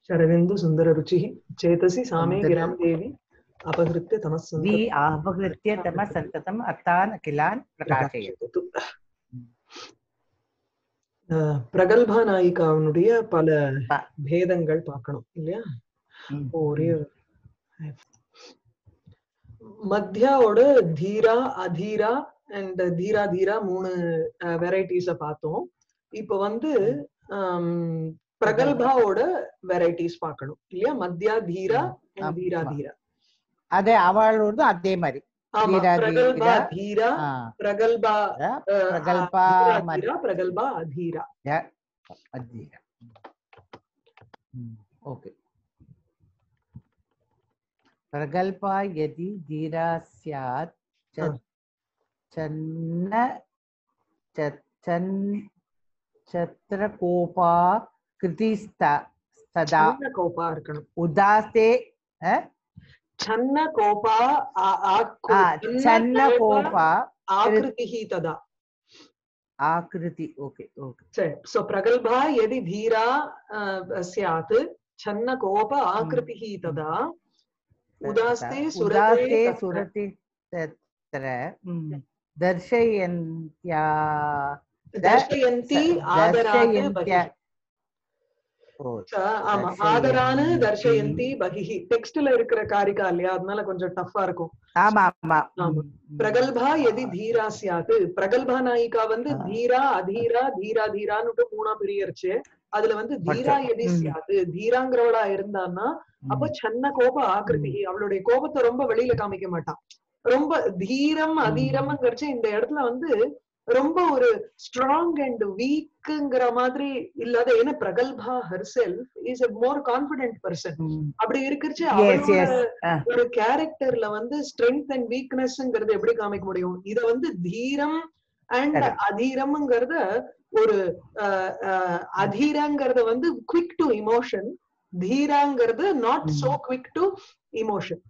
शरदिन्दु सुन्दररुचिः चेतसि सा मे सुन्दर- गिरां देवी अपहृत्य तमः வி ஆபகிருத்திய தம சந்ததம் அர்த்தான் அகிலான் பிரகாசயது பிரகல்பா நாயிகாவினுடைய பல ப- பேதங்கள் பார்க்கணும் இல்லையா ம். ஒரே மத்தியாவோட தீரா அதீரா அண்ட் தீரா தீரா மூணு வெரைட்டிஸ பார்த்தோம் இப்ப வந்து ஆம், பிரகல்பாவோட வெரைட்டிஸ் பார்க்கணும் இல்லையா மத்தியா தீரா and ஆமா. தீரா தீரா அதே அவளோட அதே மாதிரி ஆமா தீரா, பிரகல்பா தீரா. தீரா ஆ, பிரகல்பா அஹ், அஹ், பிரகல்பா தீரா, மத்- தீரா, பிரகல்பா அதீரா அத்தீர. ம், ஓகே प्रगल्भा यदि धीरा स्यात् च- हाँ। चन्न च- चन्- छत्रकोपा कृतिस्ता सदा சன்ன கோபா இருக்கணும் उदासे अ? சன்ன கோபா ஆ- ஆக்கு- आ, சன்ன चन्न கோபா कोपा ஆக்ருதிஹி ததா आकृति ओके ओके சரி சோ பிரகல்பா எதி தீரா அஹ், ஸ்யாத் சன்ன கோப ஆக்ருதிஹி ததா உதாஸ்தே சுரதே उदासे तत्र। सुरते तत्र ம், दर्शयन्त्या தர்ஷயந்தி ஆதராத் दर्शयन्त्या பகிஹி. ஓ ச- ஆமா தர்ஷயந்தி. ஆதரானு தர்ஷயந்தி பகிஹி டெக்ஸ்ட்ல இருக்கிற காரிகா இல்லையா அதனால கொஞ்சம் டஃப்பா இருக்கும் ஆமா ஆமா ஆமா. ம், ம். பிரகல்பா எதி தீரா சியாத் பிரகல்பா நாயிகா வந்து ஆ. தீரா அதீரா தீரா தீரான்னு மூணா பிரியரிச்சு அதுல வந்து தீரா மட்டும். எதி ம். சியாத் தீராங்கிறவளா இருந்தான்னா அப்ப சன்ன கோப ஆக்கிருதி அவளுடைய கோபத்தை ரொம்ப வெளியில காமிக்க மாட்டான் ரொம்ப தீரம் ம். அதீரம்ங்கிறச்சு இந்த இடத்துல வந்து ரொம்ப ஒரு ஸ்ட்ராங் அண்ட் வீக்குங்கிற மாதிரி இல்லாத ஏன்னா பிரகல்பா herself is a more confident person hmm. அப்படி இருக்கிறச்சு Yes, அவளோட yes. ஆ. ஒரு கேரக்டர்ல வந்து ஸ்ட்ரென்த் அண்ட் வீக்னஸ்ங்கிறது எப்படி காமிக்க முடியும் இத வந்து தீரம் அண்ட் Correct. அதீரம்ங்கிறத ஒரு அஹ், அஹ், அதீரங்கிறத வந்து குவிக் டு இமோஷன் தீராங்கிறது not hmm. So quick to emotion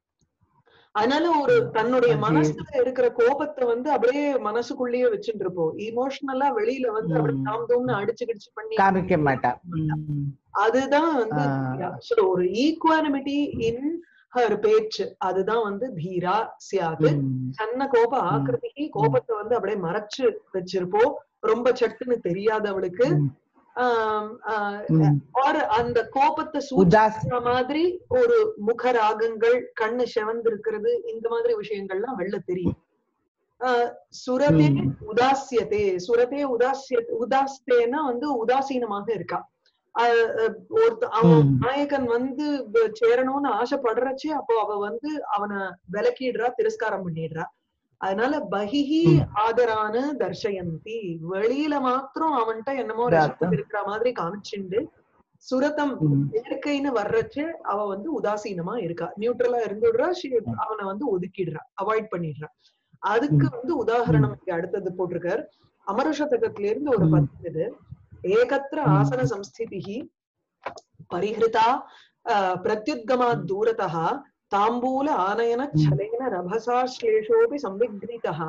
அதனால ஒரு ம். தன்னுடைய அது- மனசுல இருக்கிற கோபத்தை வந்து அப்படியே மனசுக்குள்ளேயே வச்சுட்டு இருப்போம் இமோஷனலா வெளியில வந்து அப்படி ம். தாம் தூம்னு அடிச்சு கிடிச்சு பண்ணி காமிக்க மாட்டா ம். அதுதான் வந்து ஆ. தீரா. So, ஒரு ஈக்குவானிமிட்டி இன் ஹர் பேச்சு அதுதான் வந்து தீரா சியாது ம். சன்ன கோப ஆக்கிருதிக்கு கோபத்தை வந்து அப்படியே மறைச்சு வச்சிருப்போம் ரொம்ப சட்டுன்னு தெரியாது அவளுக்கு ம். ஆம், ஆஹ், ம். or அந்த கோபத்தை உதாஸ் சூச்சிக்கிற மாதிரி ஒரு முக ராகங்கள் கண்ணு செவந்து இருக்கிறது இந்த மாதிரி விஷயங்கள்லாம் வெளில தெரியும் ஆஹ், சுரதே ம். உதாசியதே சுரதே உதாசிய உதாஸ்தேன்னா வந்து உதாசீனமாக இருக்கா ஆஹ், அஹ், ஒருத்த அவன் ம். நாயகன் வந்து வ- சேரணும்னு ஆசைப்படுறச்சு அப்போ அவ வந்து அவனை விலக்கிடுறா திரஸ்காரம் பண்ணிடுறா அதனால பகிஹி ம். ஆதரானு தர்ஷயந்தி வெளியில மாத்திரம் அவன்கிட்ட என்னமோ ராத்தம். ரசம் இருக்கிற மாதிரி காமிச்சுண்டு சுரதம் ம். இயற்கைன்னு வர்றச்சு அவ வந்து உதாசீனமா இருக்கா நியூட்ரலா இருந்துடுறா she- அவனை வந்து ஒதுக்கிடுறா அவாய்ட் பண்ணிடுறா அதுக்கு வந்து உதாகரணம் இங்க அடுத்தது போட்டிருக்கார் அமருஷதகத்துல இருந்து ஒரு ம். பத்து இது ஏகத்திர ம். ஆசன சம்ஸ்திதிஹி பரிஹிருதா அஹ், பிரத்யுத்கமாத் தூரதः தாம்பூல ஆனயன छलेन रभसा श्लेषोऽपि संविघ्नितः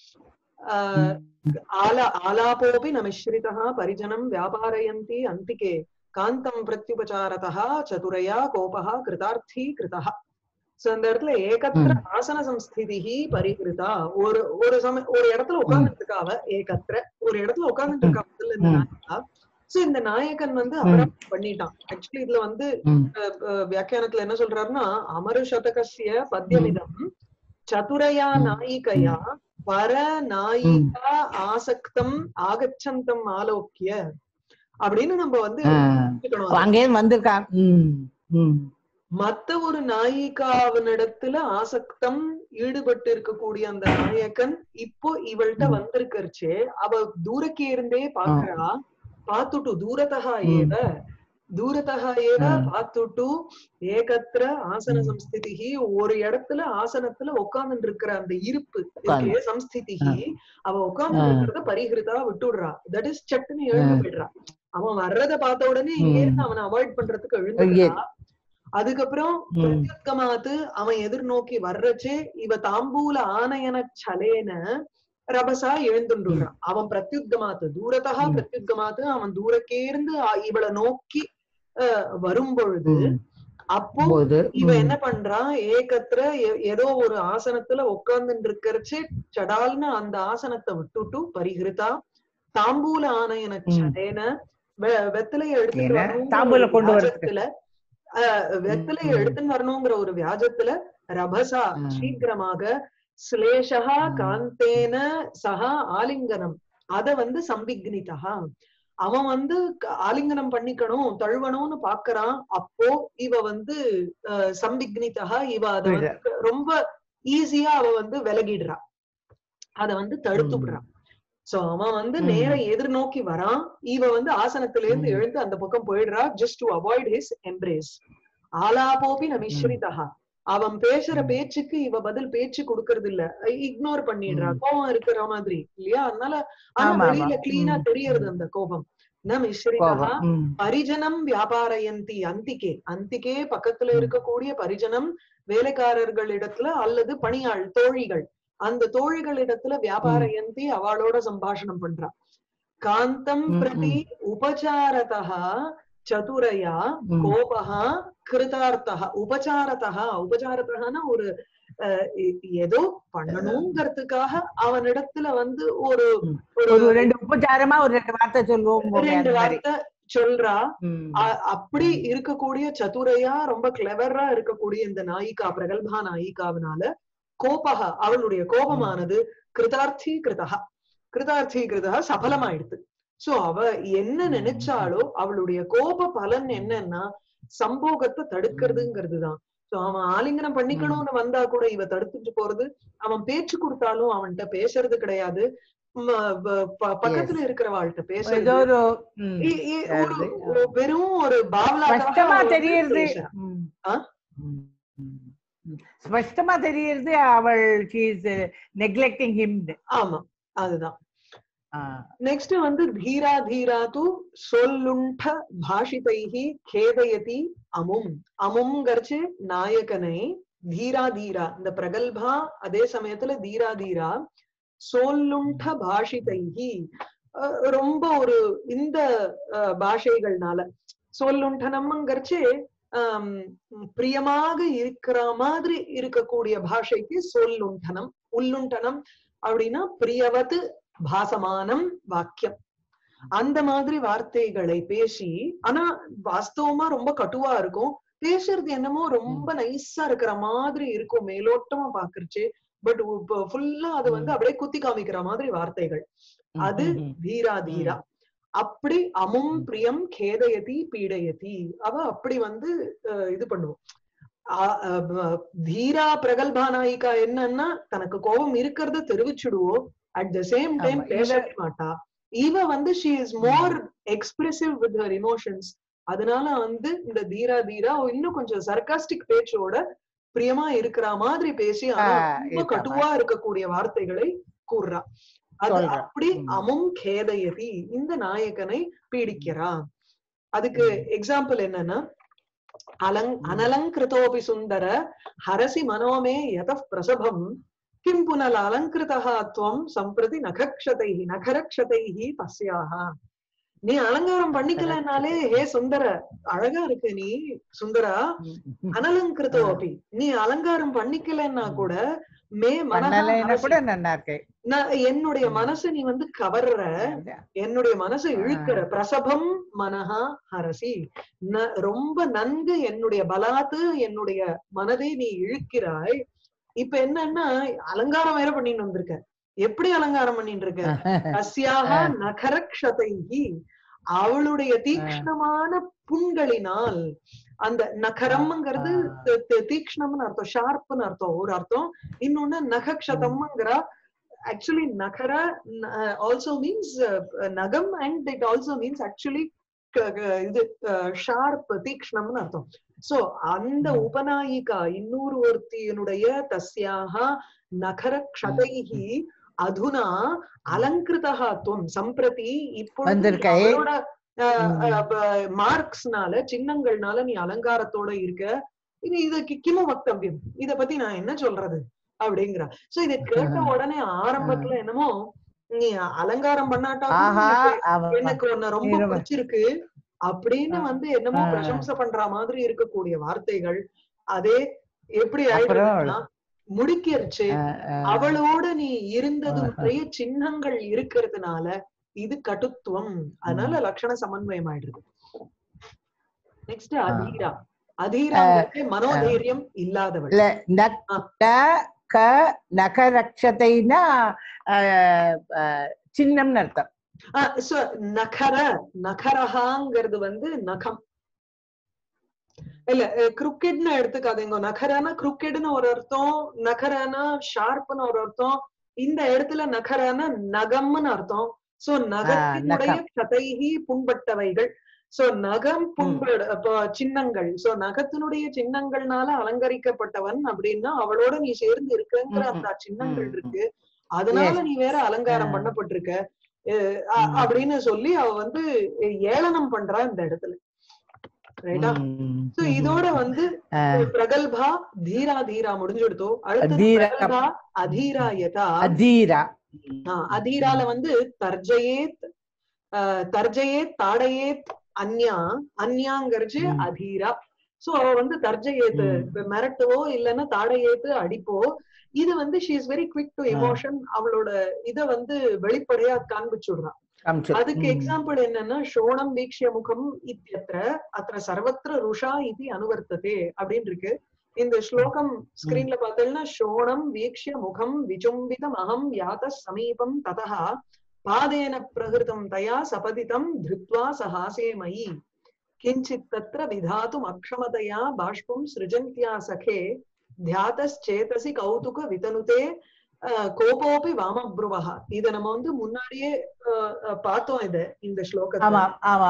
अह, आला आलापोऽपि न मिश्रितः परिजनं व्यापारयन्ति अन्तिके காந்தம் பிரத்யுபச்சாரதா சதுரையா கோபஹா கிருதார்த்தி கிருதா சோ அந்த இடத்துல ஏகத்திர ஆசன சம்ஸ்திதிஹி பரிகிருதா ஒரு ஒரு சம ஒரு இடத்துல உட்கார்ந்துட்டு இருக்கா அவ ஏகத்திர ஒரு இடத்துல உட்கார்ந்துட்டு இருக்கா முதல்ல இந்த ம். நாயகா சோ இந்த நாயகன் வந்து அபராதம் பண்ணிட்டான் ஆக்சுவலி இதுல வந்து ம். அஹ், வியாக்கியானத்துல என்ன சொல்றாருன்னா அமரு சதகசிய பத்யமிதம் சதுரயா ம். நாயிகையா பர நாயிகா ஆசக்தம் ஆகச்சந்தம் ஆலோக்கிய அப்படின்னு நம்ம வந்து ஆ. புரிஞ்சுக்கணும். அங்கேயும் வந்திருக்காங்க ம். ம். மத்த ஒரு நாயிகாவினிடத்துல ஆசக்தம் ஈடுபட்டு இருக்கக்கூடிய அந்த நாயகன் இப்போ இவள்கிட்ட ம். வந்திருக்கறச்சே அவ தூரக்கே இருந்தே பாக்குறா பாத்துட்டு தூரத்தகா ம். ஏவ தூரத்தகா ஏவ ம். பாத்துட்டு ஏகத்திர ஆசன ம். சம்ஸ்திதிகி ஒரு இடத்துல ஆசனத்துல உட்கார்ந்துட்டு இருக்கிற அந்த இருப்பு இருக்கே சம்ஸ்திதிகி அவ உட்கார்ந்து ஆ. இருக்கிறத பரிகிருதா விட்டுடுறா தட் இஸ் சட்டுன்னு எழுந்து ஆ. போயிடுறா அவன் வர்றத பார்த்த உடனே இங்க ம். இருந்து அவனை அவாய்ட் பண்றதுக்கு ஐயே. எழுந்துடுறா அதுக்கப்புறம் ம். பிரத்யுத்கமாத்து அவன் எதிர்நோக்கி வர்றச்சே இவ தாம்பூல ஆனயன சலேன ரபசா எழுந்துடுறான் அவன் பிரத்யுத்கமாத்து தூரத்தகா ம். பிரத்யுத்கமாத்து அவன் தூரக்கே இருந்து அ- இவளை நோக்கி அஹ், வரும்பொழுது ம். அப்போ போது இவ ம். என்ன பண்றா ஏகத்துல எ- ஏதோ ஒரு ஆசனத்துல உட்கார்ந்துட்டு இருக்கறச்சு சடால்னு அந்த ஆசனத்தை விட்டுட்டு பரிகிருதா தாம்பூல ஆனயன ம். சடேன வெ- வெத்தலைய எடுத்துட்டு ஏன்னா, வரணுங்கிற தாம்பூலம் ஒரு கொண்டு வரதுக்கு. வியாஜத்துல, அஹ், வெத்தலைய ம். எடுத்துன்னு வரணுங்கிற ஒரு வியாஜத்துல ரபசா ம். சீக்கிரமாக ஸ்லேஷா ம். காந்தேன சஹா ஆலிங்கனம் அத வந்து சம்பிக்னிதா அவன் வந்து க- ஆலிங்கனம் பண்ணிக்கணும் தழுவணும்னு பாக்குறான் அப்போ இவ வந்து அஹ், சம்பிக்னிதா இவ அத வந்து ரொம்ப ஈஸியா அவ வந்து விலகிடுறா அத வந்து தடுத்து ம். விடுறான் சோ அவன் வந்து ம். நேர எதிர்நோக்கி வரான் இவ வந்து ஆசனத்துல இருந்து ம். எழுந்து அந்த பக்கம் போயிடுறா just to avoid his embrace ஆலாபோபி ந மிஸ்ரிதா அவன் பேசுற ம். பேச்சுக்கு இவ பதில் பேச்சு கொடுக்கறது இல்ல இக்னோர் பண்ணிடுறா ம். கோபம் இருக்கிற மாதிரி இல்லையா அதனால ஆனா ஆமா, ஆமா. வெளியில கிளீனா ம். தெரியறது அந்த கோபம் ந மிஸ்ரிதா கோபம் ம். பரிஜனம் வியாபாரயந்தி அந்திகே அந்திகே பக்கத்துல ம். இருக்கக்கூடிய பரிஜனம் வேலைக்காரர்களிடத்துல அல்லது பணியாள் தோழிகள் அந்த தோழிகளிடத்துல வியாபாரயந்தி அவளோட சம்பாஷணம் பண்றா காந்தம் ம், பிரதி உபச்சாரதா சதுரயா ம். கோபஹா கிருதார்த்தா உபச்சாரதா உபச்சாரத்தகனா ஒரு அஹ், எ- ஏதோ பண்ணணுங்கிறதுக்காக அவனிடத்துல வந்து ஒரு ம். ஒரு ஒரு ரெண்டு உபச்சாரமா ஒரு ரெண்டு வார்த்தை சொல்லுவோம் போமே, ரெண்டு அந்த மாதிரி. வார்த்தை சொல்றா ம். அ- அப்படி ம். இருக்கக்கூடிய சதுரையா ரொம்ப கிளவரா இருக்கக்கூடிய இந்த நாயிகா பிரகல்பா நாயிகாவினால கோபக அவளுடைய கோபமானது கிருதார்த்தி கிருதா கிருதார்த்தி கிருதா சபலமாயிடுது சோ அவ என்ன ம். நினைச்சாலோ அவளுடைய கோப பலன் என்னன்னா சம்போகத்தை தடுக்கிறதுங்கிறதுதான் சோ அவன் ஆலிங்கனம் பண்ணிக்கணும்னு வந்தா கூட இவ தடுத்துட்டு போறது அவன் பேச்சு கொடுத்தாலும் அவன்கிட்ட பேசுறது கிடையாது ம, ப- ப- பக்கத்துல இருக்கிறவாள்கிட்ட ஏதோ பேசுறது ஒரு ம். இ- இ- ஒரு அது, ஒரு வெறும் ஒரு பாவலாக்காக ஸ்பஷ்டமா அவ வந்து தெரியுது பேசுறா. ம். ஆ? ம். ம். ம். ஸ்பஷ்டமா தெரியுது அவள் ஷீ இஸ் நெக்லெக்டிங் ஹிம் ஆமா அதுதான் நெக்ஸ்ட் வந்து தீரா தீரா து சொல்லுண்ட பாஷிதைஹி கேதயதி அமும் அமும்ங்கர்ச்சு நாயகனை தீரா தீரா இந்த பிரகல்பா அதே சமயத்துல தீரா தீரா சொல்லுண்ட பாஷிதைஹி அஹ் ரொம்ப ஒரு இந்த அஹ், பாஷைகள்னால சொல்லுண்டனம்ங்கிறச்சு ஆம், பிரியமாக இருக்கிற மாதிரி இருக்கக்கூடிய பாஷைக்கு சொல்லுண்டனம் உள்ளுண்டனம் அப்படின்னா பிரியவது பாசமானம் வாக்கியம் அந்த மாதிரி வார்த்தைகளை பேசி ஆனா வாஸ்தவமா ரொம்ப கட்டுவா இருக்கும் பேசுறது என்னமோ ரொம்ப நைஸா இருக்கிற மாதிரி இருக்கும் மேலோட்டமா பாக்குறச்சு பட் ஃபுல்லா அது வந்து அப்படியே குத்தி காமிக்கிற மாதிரி வார்த்தைகள் அது தீரா தீரா அப்படி அமும் ம். பிரியம் கேதயதி பீடயதி அவ அப்படி வந்து அஹ், இது பண்ணுவோம் ஆ- அஹ், ப- தீரா பிரகல்பா நாயிகா என்னன்னா தனக்கு கோபம் இருக்கிறத தெரிவிச்சுடுவோம் அட் த சேம் டைம் ஆமா, பேசவே மாட்டா இவ வந்து she is more expressive with her emotions அதனால வந்து இந்த தீரா தீரா இன்னும் கொஞ்சம் சர்காஸ்டிக் பேச்சோட பிரியமா இருக்கிற மாதிரி பேசி ஆனா ஆ, ரொம்ப இருக்கா கட்டுவா இருக்கக்கூடிய வார்த்தைகளை கூறுறா அது சொல்றா. அப்படி ம். அமும் கேதயதி இந்த நாயகனை பீடிக்கிறா அதுக்கு ம். எக்ஸாம்பிள் என்னன்னா அலங் ம். அனலங்கிருதோபி சுந்தர ஹரசி மனோமே யத பிரசபம் கிம் புனல் அலங்கிருதா துவம் சம்பிரதி நகக்ஷதைஹி நகரக்ஷதைஹி தஸ்யாக நீ அலங்காரம் பண்ணிக்கலனாலே ஹே சுந்தர அழகா இருக்கு நீ சுந்தரா அனலங்கிருதோபி நீ அலங்காரம் பண்ணிக்கலன்னா ம். கூட மே மனஹா பண்ணலைன்னா ஹரசி. கூட நல்லா இருக்கு நான் என்னுடைய ம். மனசை நீ வந்து கவர்ற என்னுடைய மனசை இழுக்கிற பிரசபம் மனஹா ஹரசி ந- ரொம்ப நன்கு என்னுடைய பலாத்து என்னுடைய மனதை நீ இழுக்கிறாய் இப்ப என்னன்னா அலங்காரம் வேற பண்ணிட்டு வந்திருக்க எப்படி அலங்காரம் பண்ணிட்டு இருக்க அஸ்யாக ஆ. நகரக்ஷதைஹி அவளுடைய தீக்ஷ்ணமான புண்களினால் அந்த நகரம்ங்கிறது ஆ. தி- தி- தீக்ஷ்ணம்னு அர்த்தம் ஷார்ப்னு அர்த்தம் ஒரு அர்த்தம் இன்னொன்னு நகக்ஷதம்ங்கிற ஆக்சுவலி நகர ஆல்சோ மீன்ஸ் நகம் and it also means actually இது ஷார்ப் தீக்ஷ்ணம்னு அர்த்தம் சோ அந்த ம். உபநாயிகா இன்னொரு ஒருத்தியினுடைய தஸ்யாக நகர க்ஷதைஹி அதுனா அலங்கிருதா துவம் சம்பிரதி இப்பொழுது வந்திருக்கை. அவளோட ம். மார்க்ஸ்னால சின்னங்கள்னால நீ அலங்காரத்தோட இருக்க இது இதுக்கு கிமு வக்தவியம் இத பத்தி நான் என்ன சொல்றது அப்படிங்கிறா சோ இத கேட்ட உடனே ஆரம்பத்துல என்னமோ நீ அலங்காரம் பண்ணாட்டா கூட ஆஹா எனக்கு- அவ- எனக்கு உன்னை ரொம்ப நீ ரொம்ப- பிடிச்சிருக்கு அப்படின்னு ஆ. வந்து என்னமோ ஆ. பிரசம்சை பண்ற மாதிரி இருக்கக்கூடிய வார்த்தைகள் அதே எப்படி அப்புறம் ஆயிடுதுன்னா முடிக்கிறச்சு அஹ், அஹ், அவளோட நீ இருந்ததுடைய சின்னங்கள் இருக்கிறதுனால இது கட்டுத்துவம் அதனால லட்சண சமன்வயம் ஆயிடுது நெக்ஸ்ட் அதீரா அதீராங்கிறது மனோதைரியம் இல்லாதவள் இல்ல நக் ஆ. ட க நகரக்ஷதைனா அஹ், அஹ், சின்னம்னு அர்த்தம் ஆஹ் so நகர நகரஹாங்கிறது வந்து நகம் இல்ல குருக்கெட்னு எடுத்துக்காதீங்க நகரானா குருக்கெட்னு ஒரு அர்த்தம் நகரானா ஷார்ப்னு ஒரு அர்த்தம் இந்த இடத்துல நகரானா நகம்னு அர்த்தம் சோ நகத்தினுடைய நகம். கதைகி புண்பட்டவைகள் சோ நகம் புண்பட அப்ப சின்னங்கள் சோ நகத்தினுடைய சின்னங்கள்னால அலங்கரிக்கப்பட்டவன் அப்படின்னா அவளோட நீ சேர்ந்து இருக்கங்கிற ம், அந்த சின்னங்கள் ம், இருக்கு அதனால Yes. நீ வேற அலங்காரம் ஆ. பண்ணப்பட்டிருக்க அஹ் அ- ம். அப்படின்னு சொல்லி அவ வந்து ஏளனம் பண்றா இந்த இடத்துல ரைட்டா ம், சோ ம், இதோட வந்து அஹ், பிரகல்பா தீரா தீரா முடிஞ்சுடுத்தோ அடுத்தது தீரா. பிரகல்பா அதீரா யதா அதீரா ஆ, அதீரால வந்து தர்ஜயேத் அஹ், தர்ஜயேத் தாடயேத் அந்யா அந்யாங்கிறச்சு ம். அதீரா சோ அவ வந்து தர்ஜயேத்து ம். இப்ப மிரட்டவோ இல்லைன்னா தாடையேத்து அடிப்போ இது வந்து she is very quick to uh. Emotion அவளோட இத வந்து வெளிப்படையா காண்பிச்சுடுறான் காமிச்சு. அதுக்கு ம். எக்ஸாம்பிள் என்னன்னா ஷோணம் வீக்ஷ்ய முகம் இத்தியத்திர அത്ര சர்வத்திர ருஷா இது அனுவர்த்ததே அப்படின்னு இருக்கு இந்த ஸ்லோகம் ஸ்கிரீன்ல பார்த்தீங்கன்னா ஷோணம் வீக்ஷ்ய முகம் விஜும்பிதம் அகம் யாத சமீபம் ததா பாதேன பிரகிருதம் தயா சபதிதம் திருத்வா சஹாசே மயி கிஞ்சித் தத்ர விதாத்தும் அக்ஷமதயா பாஷ்பம் சிருஜந்தியா சகே தியாதச்சேதசி கௌதுக விதனுதே அஹ், கோபோபி வாமப்ருவஹா இத நம்ம வந்து முன்னாடியே அஹ், அஹ், பார்த்தோம் இத இந்த ஸ்லோகத்தை ஆமா ஆமா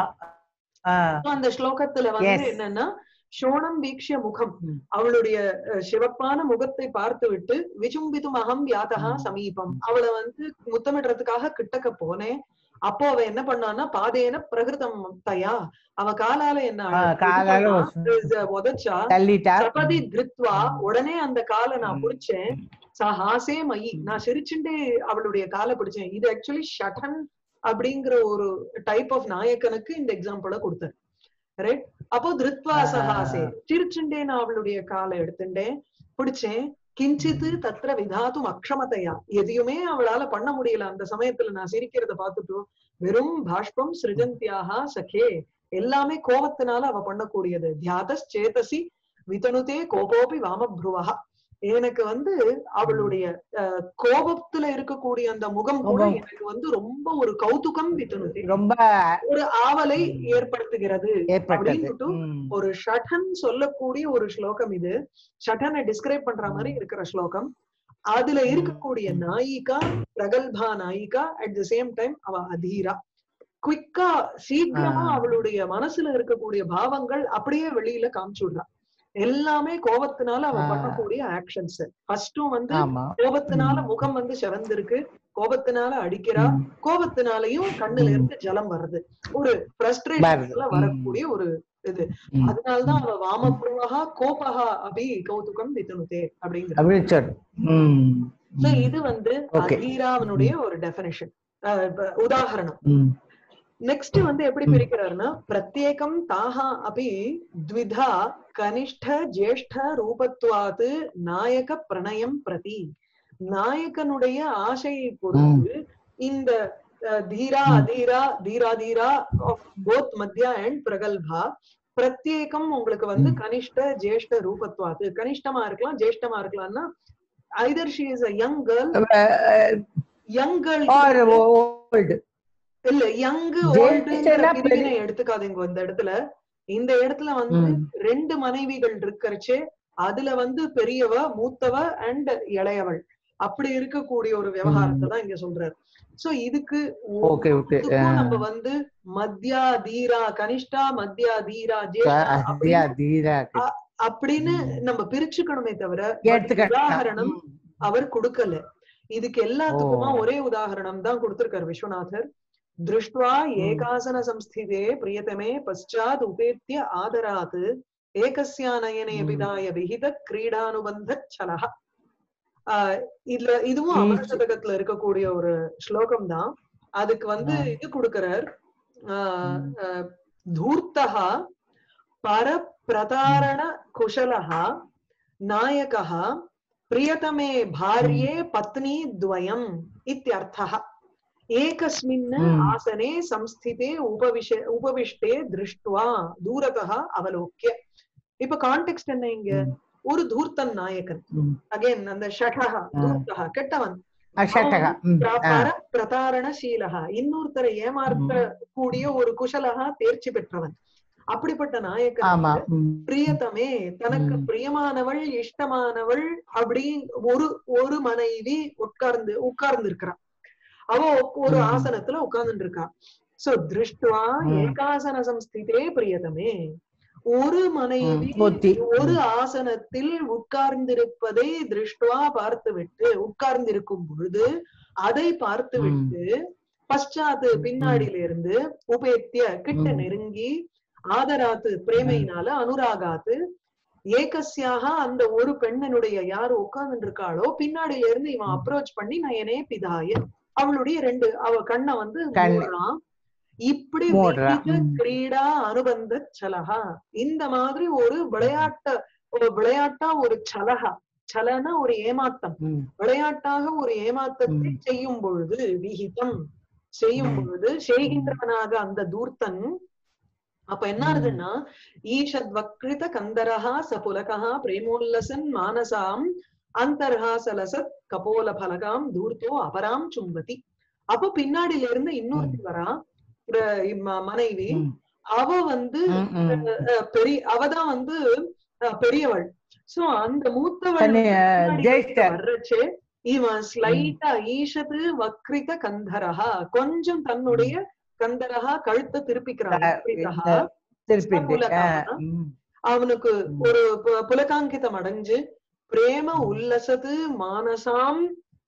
ஆஹ், So, அந்த ஸ்லோகத்துல வந்து Yes. என்னன்னா சோணம் வீக்ஷ்ய முகம் ம். அவளுடைய அஹ், சிவப்பான முகத்தை பார்த்து விட்டு விசும்பிதும் அகம் யாத்தகா ம். சமீபம் அவளை வந்து முத்தமிடுறதுக்காக கிட்டக்க போனேன் அப்போ அவ என்ன பண்ணான்னா பாதேன பிரகிருதம் தயா அவ காலால என்ன ஆ, காலால பண்ணா? உதைச்சா தள்ளிட்டா சபதி திருத்வா ம். உடனே அந்த காலை நான் ம். பிடிச்சேன் சஹாசே மயி ம். நான் சிரிச்சுண்டே அவளுடைய காலை பிடிச்சேன் இது ஆக்சுவலி ஷடன் அப்படிங்கிற ஒரு டைப் ஆஃப் நாயக்கனுக்கு இந்த எக்ஸாம்பிள கொடுத்தாரு ரைட் அப்போ திருத்வா ஆ. சஹாசே சிரிச்சுண்டே நான் அவளுடைய காலை எடுத்துட்டேன் பிடிச்சேன் கிஞ்சித்து தத்ர விதாத்தும் அக்ஷமதையா எதையுமே அவளால பண்ண முடியல அந்த சமயத்துல நான் சிரிக்கிறத பார்த்துட்டு வெறும் பாஷ்பம் சிருஜந்தியாக சகே எல்லாமே கோபத்தினால அவ பண்ணக்கூடியது தியாதஸ் சேதசி விதனுதே கோபோபி வாமப்ருவா எனக்கு வந்து அவளுடைய அஹ், கோபத்துல இருக்கக்கூடிய அந்த முகம் கூட முகம். எனக்கு வந்து ரொம்ப ஒரு கௌதுகம் விதனுதே ரொம்ப ஒரு ஆவலை ம். ஏற்படுத்துகிறது ஏற்பட்டது அப்படின்னுட்டு ம். ஒரு ஷடன் சொல்லக்கூடிய ஒரு ஸ்லோகம் இது ஷடனை டிஸ்கிரைப் பண்ற மாதிரி இருக்கிற ஸ்லோகம் அதுல ம். இருக்கக்கூடிய நாயிகா பிரகல்பா நாயிகா அட் த சேம் டைம் அவ அதீரா குவிக்கா சீக்கிரமா ஆ. அவளுடைய மனசுல இருக்கக்கூடிய பாவங்கள் அப்படியே வெளியில காமிச்சுடுறா எல்லாமே கோபத்தினால அவ ஆ. பண்ணக்கூடிய ஆக்ஷன்ஸ் ஃபர்ஸ்டும் வந்து ஆமா கோபத்தினால ம். முகம் வந்து சிவந்திருக்கு கோபத்தினால அடிக்கிறா ம். கோபத்தினாலையும் கண்ணுல ம். இருந்து ஜலம் வருது ஒரு வருது. ஃப்ரஸ்ட்ரேஷன்ல ம். வரக்கூடிய ஒரு இது ம். அதனாலதான் அவ வாமப்ருவகா கோபகா அபி கௌதுகம் விதனுதே அப்படிங்கிற அப்படின்னு சொல்லு ம். So ம். இது வந்து Okay. அதீராவனுடைய ஒரு டெபினிஷன் உதாகரணம் ம். நெக்ஸ்ட் வந்து எப்படி ம். பிரிக்கிறாருன்னா பிரத்யேகம் தாஹா அபி த்விதா கனிஷ்ட ஜேஷ்ட ரூபத்வாத் நாயக பிரணயம் பிரதி நாயகனுடைய ஆசையை பொறுத்து இந்த அஹ், தீரா ம். அதீரா தீரா தீரா ஆஃப் போத் மத்யா அண்ட் பிரகல்பா பிரத்யேகம் உங்களுக்கு வந்து ம். கனிஷ்ட ஜேஷ்ட ரூபத்வாத்து கனிஷ்டமா இருக்கலாம் ஜேஷ்டமா இருக்கலாம்னா either she is a young girl uh, young girl or old. இல்ல யங் ஜேஷ்டனா ஓல்டுங்கிற பெரிய- பிரிவினை எடுத்துக்காதீங்க இந்த இடத்துல இந்த இடத்துல வந்து ம். ரெண்டு மனைவிகள் இருக்கறச்சே அதுல வந்து பெரியவ மூத்தவ அண்ட் இளையவள் அப்படி இருக்கக்கூடிய ஒரு விவகாரத்தை தான் இங்க சொல்றாரு சோ இதுக்கு ஓகே ஓகே இதுக்கும் நம்ம வந்து மத்யா தீரா கனிஷ்டா மத்யா தீரா ஜேஷ்டா அதியா அப்படின்னு- தீரா அப்படின்னு ம். நம்ம பிரிச்சுக்கணுமே தவிர எடுத்துக்க உதாகரணம் அவர் கொடுக்கல இதுக்கு எல்லாத்துக்குமா ஓ. ஒரே உதாகரணம் தான் கொடுத்திருக்காரு விஸ்வநாதர் திருஷ்டுவா ஏகாசன சம்ஸ்திதே பிரியதமே பశ్చాத் உபேத்திய ஆதராத் ஏகஸ்யா நயனே ம். விதாய விகித கிரீடானுபந்த சலஹ ஆஹ் இதுல இதுவும் ஈ- அமரசதகத்துல இருக்கக்கூடிய ஒரு ஸ்லோகம் தான் அதுக்கு வந்து ஆ. இது கொடுக்கிறார் ஆஹ் ம். ஆஹ் धूर्तः परप्रतारण कुशलः नायकः प्रियतमे भार्ये पत्नी द्वयम् इत्यर्थः एकस्मिन् Hmm. आसने संस्थिते उपविश उपविष्टे दृष्ट्वा दूरतः अवलोक्य இப்ப கான்டெக்ட் என்ன இங்க Hmm. ஒரு தூர்த்தன் நாயகன் ம். அகைன் அந்த ஷடஹ தூர்த்தஹ கெட்டவன் அஷட்டக ம், ஆ. பர பிரதாரணசீலகா இன்னொருத்தரை ஏமாற்ற கூடிய ஒரு குஷலகா தேர்ச்சி பெற்றவன் அப்படிப்பட்ட நாயகன் ஆமா ம். பிரியதமே தனக்கு ம். பிரியமானவள் இஷ்டமானவள் அப்படி ஒரு ஒரு மனைவி உட்கார்ந்து உட்கார்ந்து இருக்கிறான் அவ ஒரு ம். ஆசனத்துல உட்கார்ந்துட்டு இருக்கா சோ திருஷ்டுவா ம். ஏகாசன சம்ஸ்திதே பிரியதமே ஒரு மனைவி ம், ஒத்தி. ஒரு ஆசனத்தில் உட்கார்ந்திருப்பதை திருஷ்டுவா பார்த்துவிட்டு உட்கார்ந்திருக்கும் பொழுது அதை பார்த்துவிட்டு பశ్చాத்து பின்னாடியில இருந்து உபேத்திய கிட்ட ம். நெருங்கி ஆதராத்து பிரேமையினால அனுராகாத்து ஏகசியாக அந்த ஒரு பெண்ணனுடைய யாரு உட்கார்ந்துட்டு இருக்காளோ பின்னாடியில இருந்து இவன் ம். அப்ரோச் பண்ணி நயனே பிதாய அவளுடைய ரெண்டு அவ கண்ணை வந்து கண்ணு. மூடுறான் இப்படி மூடுறா. விவித ம். கிரீடா அனுபந்த சலகா இந்த மாதிரி ஒரு விளையாட்ட ஒரு விளையாட்டா ஒரு சலகா சலனா ஒரு ஏமாத்தம் ம். விளையாட்டாக ஒரு ஏமாத்தத்தை ம். செய்யும் பொழுது விகிதம் செய்யும் ம். பொழுது செய்கின்றவனாக அந்த தூர்த்தன் அப்ப என்ன ம். ஆகுதுன்னா ஈஷத் வக்ரித கந்தரஹா சபுலகா பிரேமோல்லசன் மானசாம் அந்தர்ஹாசலசத் கபோல பலகாம் தூர்த்தோ அபராம் சும்பதி அப்போ பின்னாடில இருந்து இன்னொருத்தி வரா ஒரு ம- மனைவி ம். அவ வந்து ம், ம். அஹ், பெரிய அவதான் வந்து அஹ், பெரியவள் சோ அந்த மூத்தவள் தனி, அஹ், பின்னாடி ஜேஷ்டர். வர்றச்சே இவன் ஸ்லைட்டா ஈஷத்து வக்ரித கந்தரஹா கொஞ்சம் தன்னுடைய கந்தரஹா கழுத்தை திருப்பிக்கிறான் அஹ், வக்ரிதஹா. இந்த திருப்பிட்டு சபுலகா. ஆ, ம். அவனுக்கு ம். ஒரு பு- புலகாங்கிதம் அடைஞ்சு பிரேம ம். உல்லசத்து மானசாம்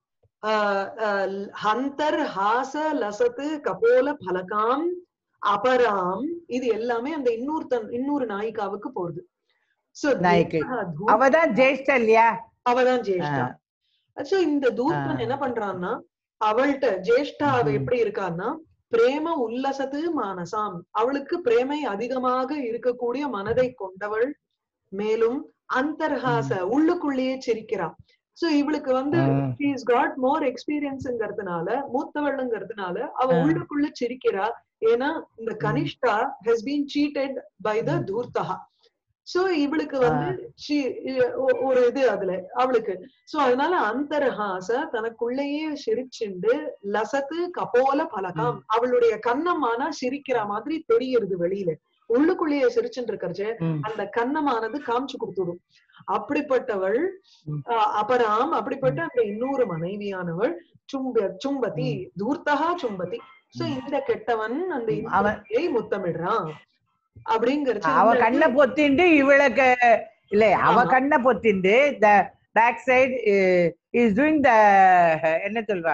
ஆஹ், ஆஹ், ஹந்தர் ஹாச லசத்து கபோல பலகாம் அபராம் இது எல்லாமே அந்த இன்னொருத்தன் இன்னொரு நாயிகாவுக்கு போறது சோ நாயிகை. தேவஹா தூ- அவதான் ஜெயிஷ்டா இல்லையா அவதான் ஜேஷ்டா சோ இந்த தூர்த்தன் ஆ. என்ன பண்றான்னா அவள்கிட்ட ஜேஷ்டா அவ ம். எப்படி இருக்கான்னா பிரேம உல்லசத்து மானசாம் அவளுக்கு பிரேமை அதிகமாக இருக்கக்கூடிய மனதை கொண்டவள் மேலும் அந்தர்ஹாச உள்ளுக்குள்ளேயே சிரிக்கிறா சோ இவளுக்கு வந்து ம். இஸ் காட் மோர் எக்ஸ்பீரியன்ஸ்ங்கிறதுனால மூத்தவள்ங்கிறதுனால அவ ஆ. உள்ளுக்குள்ள சிரிக்கிறா ஏன்னா இந்த கனிஷ்டா has been cheated by the hmm. தூர்த்தகா சோ இவளுக்கு வந்து she- ஒ- ஒரு இது அதுல அவளுக்கு சோ அதனால அந்தரஹாச தனக்குள்ளேயே சிரிச்சுண்டு லசத்து கபோல பலகாம் அவளுடைய கண்ணமானா சிரிக்கிற மாதிரி தெரியுது வெளியில உள்ளுக்குள்ளேயே சிரிச்சுட்டு இருக்கறச்சே ம். அந்த கண்ணமானது காமிச்சு கொடுத்துடும் அப்படிப்பட்டவள் ம். அஹ், அபராம் அப்படிப்பட்ட அந்த இன்னொரு மனைவியானவள் சும்ப சும்பதி தூர்த்தகா சும்பதி சோ இந்த கெட்டவன் அந்த அவன் இன்னொருத்தியை முத்தமிடுறான் அப்படிங்கறது அவ கண்ணை பொத்திண்டு இவளுக்கு இல்ல அவ ஆமா. கண்ணை பொத்திண்டு the back side is doing the என்ன சொல்றா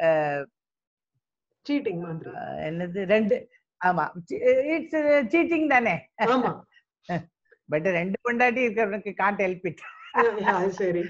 சீட்டிங் மாதிரி அஹ், என்னது ரெண்டு ஆமா இட்ஸ் சீட்டிங் தானே ஆமா பட் ரெண்டு பொண்டாட்டி இருக்கிறவனுக்கு காண்ட் ஹெல்ப் இட் அது சரி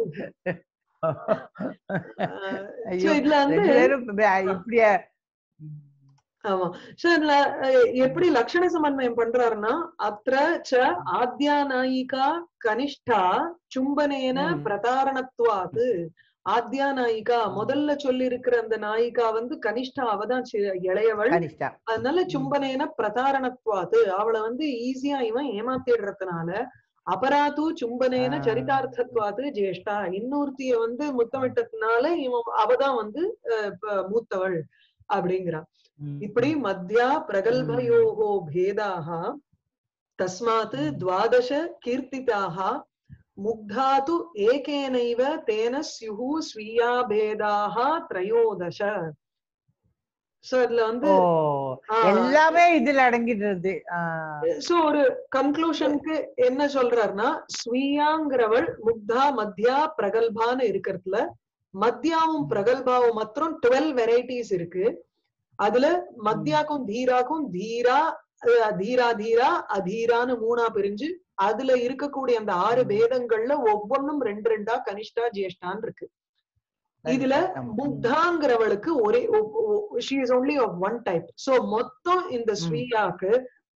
ஐயோ, சோ இதுல வந்து ரெண்டு பேரும் ப- இப்படியா ஆமா சோ இதுல அஹ், எப்படி லட்சண சமன்வயம் பண்றாருன்னா அத்திர ச ஆத்யா நாயிகா கனிஷ்டா சும்பனேன ம். பிரதாரணத்துவாது ஆத்யா நாயிகா முதல்ல சொல்லி இருக்கிற அந்த நாயிகா வந்து கனிஷ்டா அவதான் சி- இளையவள் கனிஷ்டா அதனால சும்பனேன பிரதாரணத்துவாது அவளை வந்து ஈஸியா இவன் ஏமாத்திடுறதுனால அபராது சும்பனேன ஆ. சரிதார்த்தத்துவாது ஜேஷ்டா இன்னொருத்திய வந்து முத்தமிட்டதுனால இவன் அவதான் வந்து அஹ், ப- மூத்தவள் அப்படிங்கிறான் ம். இப்படி மத்யா பிரகல்பயோகோ பேதாக தஸ்மாத் துவாதச கீர்த்திதாக முக்தாது ஏகேனைவ தேன ஸ்யுஹு ஸ்வீயா பேதாக த்ரயோதச சோ இதுல வந்து ஓ ஆ, எல்லாமே இதுல அடங்கிடுறது ஆ. சோ ஒரு கன்க்ளூஷனுக்கு என்ன சொல்றாருன்னா ஸ்வீயாங்கிறவள் முக்தா மத்யா பிரகல்பான்னு இருக்கிறதுல மத்யாவும் பிரகல்பாவும் மாத்திரம் டுவெல் வெரைட்டிஸ் இருக்கு அதுல மத்யாக்கும் தீராக்கும் தீரா அஹ், தீரா தீரா அதீரான்னு மூணா பிரிஞ்சு அதுல இருக்கக்கூடிய அந்த ஆறு பேதங்கள்ல ஒவ்வொன்றும் ரெண்டு ரெண்டா கனிஷ்டா ஜேஷ்டான்னு இருக்கு இதுல ஆமா. முக்தாங்கிறவளுக்கு ஒரே she is only of one type so மொத்தம் இந்த ஸ்வீயாக்கு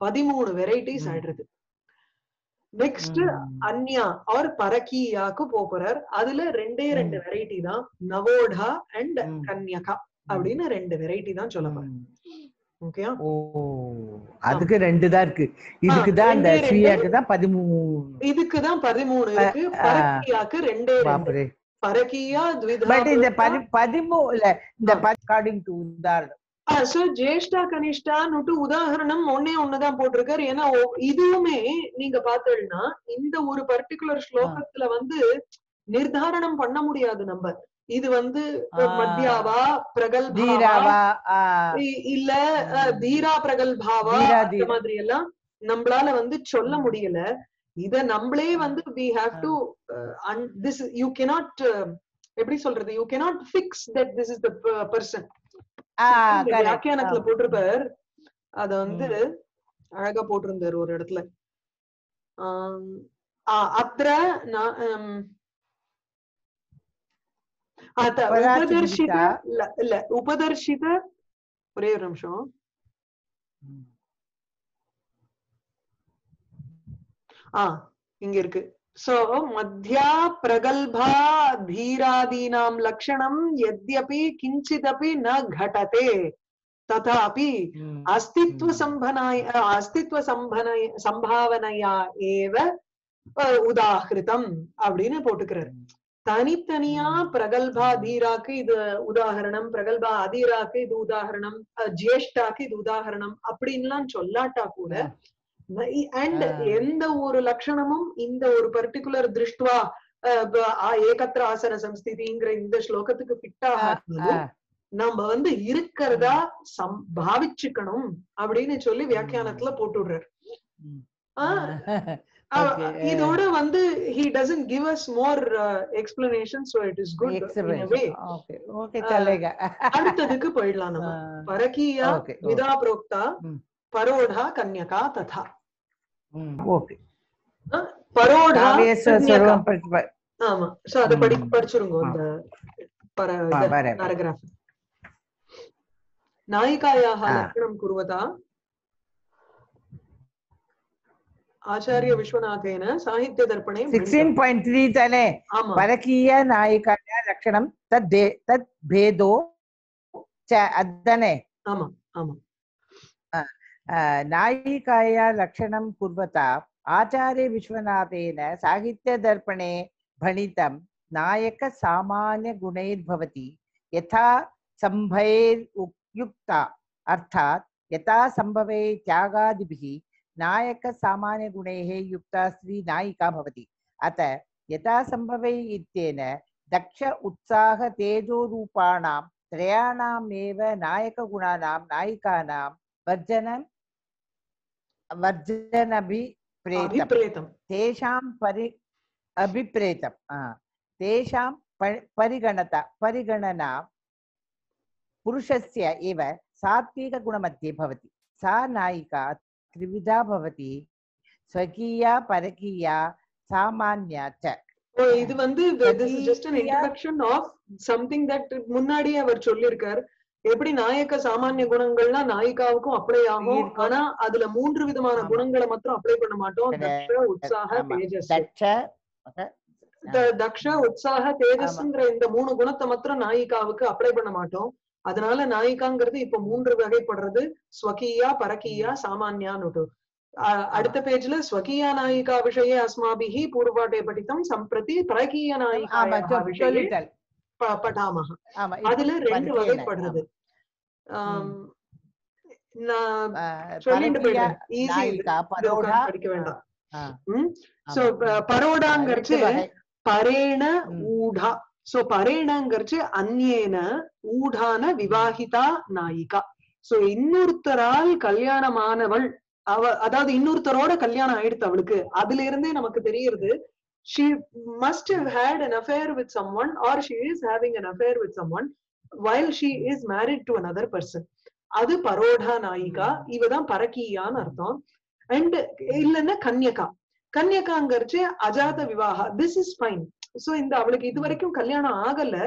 பதிமூணு வெரைட்டிஸ் ம். ஆயிடுறது நெக்ஸ்ட் ம். அன்யா ஆர் பரக்கியாக்கு போறார் அதுல ரெண்டே ரெண்டு ம். வெரைட்டி தான் நவோடா அண்ட் ம். கன்யகா அப்படின்னு ரெண்டு வெரைட்டி தான் சொல்ல போறேன் ம். ஓகேயா ஓ அதுக்கு ரெண்டு தான் இருக்கு இதுக்கு தான் அந்த ரெண்டே ரெண்டு. ஸ்ரீயாக்கு தான் பதிமூணு இதுக்குதான் பதிமூணு இருக்கு ஆ. பரக்கியாக்கு ரெண்டே ரெண்டு பாப்பரே பரக்கியா பட் இந்த த்விதா பதி பதிமூ இல்ல இந்த அக்கார்டிங் டு உதாரணம் சோ ஜேஷ்டா கனிஷ்டான்னுட்டு உதாரணம் ஒன்னே ஒண்ணுதான் போட்டிருக்காரு ஏன்னா ஒ- இதுவுமே நீங்க பாத்தீங்கன்னா இந்த ஒரு பர்டிகுலர் ஸ்லோகத்துல வந்து நிர்தாரணம் பண்ண முடியாது நம்ம இது வந்து ஆ. மத்தியாவா பிரகல்பாவா தீராவா ஆ, இ- இல்ல அஹ், தீரா பிரகல்பாவா தீரா, அந்த தீரா. மாதிரி எல்லாம் நம்மளால வந்து சொல்ல ம். முடியல இத நம்மளே வந்து we have to uh, this you cannot uh, எப்படி சொல்றது you cannot fix that this is the per- person ஆ, இந்த correct. வியாக்கியானத்துல ஆ. போட்டிருப்பார் அத வந்து அழகா போட்டிருந்தாரு ஒரு இடத்துல ஆம், ஆ, அத்ர நா- ஹம், அத பராச்சிந்திகா. உபதர்ஷித இல்ல இல்ல உபதர்ஷித ஒரே ஒரு நிமிஷம் ம். ஆ இங்க இருக்கு சோ மத்தியா பிரகல்பா தீராதீனாம் லக்ஷணம் यद्यपि किञ्चिदपि न घटते तथापि ம். अस्तित्व ம். सम्भनाय अस्तित्व सम्भनय சம்பாவனையா ஏவ அஹ், உதாகிருதம் அப்படின்னு போட்டுக்கிறார் தனித்தனியா ம். பிரகல்பா தீராக்கு இது உதாகரணம் பிரகல்பா அதீராக்கு இது உதாகரணம் அஹ், ஜேஷ்டாக்கு இது உதாகரணம் அப்படின்லாம் சொல்லாட்டா கூட அண்ட் ஆ. எந்த ஒரு லட்சணமும் இந்த ஒரு பர்டிகுலர் திருஷ்டுவா அஹ், ப- ஆ, ஏகத்திர ஆசன சம்ஸ்திதிங்கிற இந்த ஸ்லோகத்துக்கு ஃபிட் ஆ, ஆகாதுனாலும் நம்ம வந்து இருக்கிறதா சம் பாவிச்சுக்கணும் அப்படின்னு சொல்லி வியாக்கியானத்துல போட்டு விடுறாரு ம். ஆ, Okay, அஹ், இதோட வந்து he doesn't give us more uh, explanation so it is good in a Explanation. way Okay, okay, ஆ. चलेगा. அடுத்ததுக்கு போயிடலாம் நம்ம ஆ. பரகீயா Okay, okay. விதா புரோக்தா ம். பரோடா கன்யகா ததா ம், okay. பரோடா காவியஸ்ய கன்யகா. சர்வம் பிரதிப- ஆமா சோ அத படி ம். படிச்சிருங்க ஆ. அந்த பர ஆ, வரேன். பேராகிராஃப் नायिकायाः आ. लक्षणं कुर्वता आचार्य विश्वनाथेन साहित्यदर्पणे भणितम्। 16.3 तने आमा परकीय नायिकाया लक्षणं तद् दे- तद् भेदो च अदने आमा आमा अ, नायिकाया लक्षणं कुर्वता आचार्य विश्वनाथेन साहित्यदर्पणे भणितं नायकसामान्यगुणैर्भवति यथा सम्भैरुक्युक्ता अर्थात् यथा सम्भवे त्यागादिभिः नायकसामान्यगुणैः युक्ता स्त्री नायिका भवति अत यथा सम्भवे इत्येन दक्ष उत्साह तेजोरूपाणां त्रयाणामेव नायकगुणानां नायिकानां वर्जनं वर्जनभिप्रेतम् अभिप्रेतम् तेषां परि अभिप्रेतम् आ, तेषां परि- परिगणता परिगणना पुरुषस्य एव सात्विकगुणमध्ये भवति सा नायिका त्रिविधा भवति स्वकीया परकीया सामान्या च ஓ, இது வந்து this is just an Sakiya- introduction of something that முன்னாடியே அவர் சொல்லியிருக்கார் எப்படி நாயக்க சாமானிய குணங்கள்னா நாயிகாவுக்கும் அப்ளை ஆகும் இருக்கும். ஆனா அதுல மூன்று விதமான ஆமா. குணங்களை மாத்திரம் அப்ளை பண்ண மாட்டோம் கிடையாது. தக்ஷ உற்சாக ஆமா. தேஜஸ் दक्ष த- தக்ஷ உற்சாக தேஜஸ்ங்கிற இந்த மூணு குணத்தை மாத்திரம் நாயிகாவுக்கு அப்ளை பண்ண மாட்டோம் அதனால நாயிகாங்கிறது இப்ப மூன்று வகைப்படுறது ஸ்வகீயா பரகீயா சாமான்யான்னு அ- அடுத்த பேஜ்ல ஸ்வகீயா நாயிகா விஷயே அஸ்மாபிஹி பூர்வாட்டே படித்தம் சம்பிரதி பரகீய ஆமா நாயிகா சொல்- விஷயே சொல்லிட்டல் ப- படாமக ஆமா அதுல இப்ப ரெண்டு பரிச்சயம் வகைப்படுறது ஆம், நான் ஆ, சொல்லிட்டு பரக்கியா போயிடுறேன் ஈஸி நாயிகா இதை பரோடா உட்கார்ந்து படிக்க வேண்டாம் ஆ, ம் ஆமா. சோ பரோடாங்கிறச்சு ரெண்டு வகை. பரேண ம். ஊடா சோ பரேணங்கிறச்சு அந்நேன ஊடான விவாகிதா நாயிகா சோ இன்னொருத்தரால் கல்யாணமானவள் அவ அதாவது இன்னொருத்தரோட கல்யாணம் ஆயிடுத்து அவளுக்கு அதுல இருந்தே நமக்கு தெரியுது she must have had an affair with someone or she is having an affair with someone while she is married to another person அது பரோடா நாயிகா இவதான் பரக்கியான்னு அர்த்தம் அண்ட் இல்லன்னா கன்யகா கன்யகாங்கிறச்சு அஜாத விவாகா திஸ் இஸ் ஃபைன் சோ இந்த அவளுக்கு இது வரைக்கும் கல்யாணம் ஆகல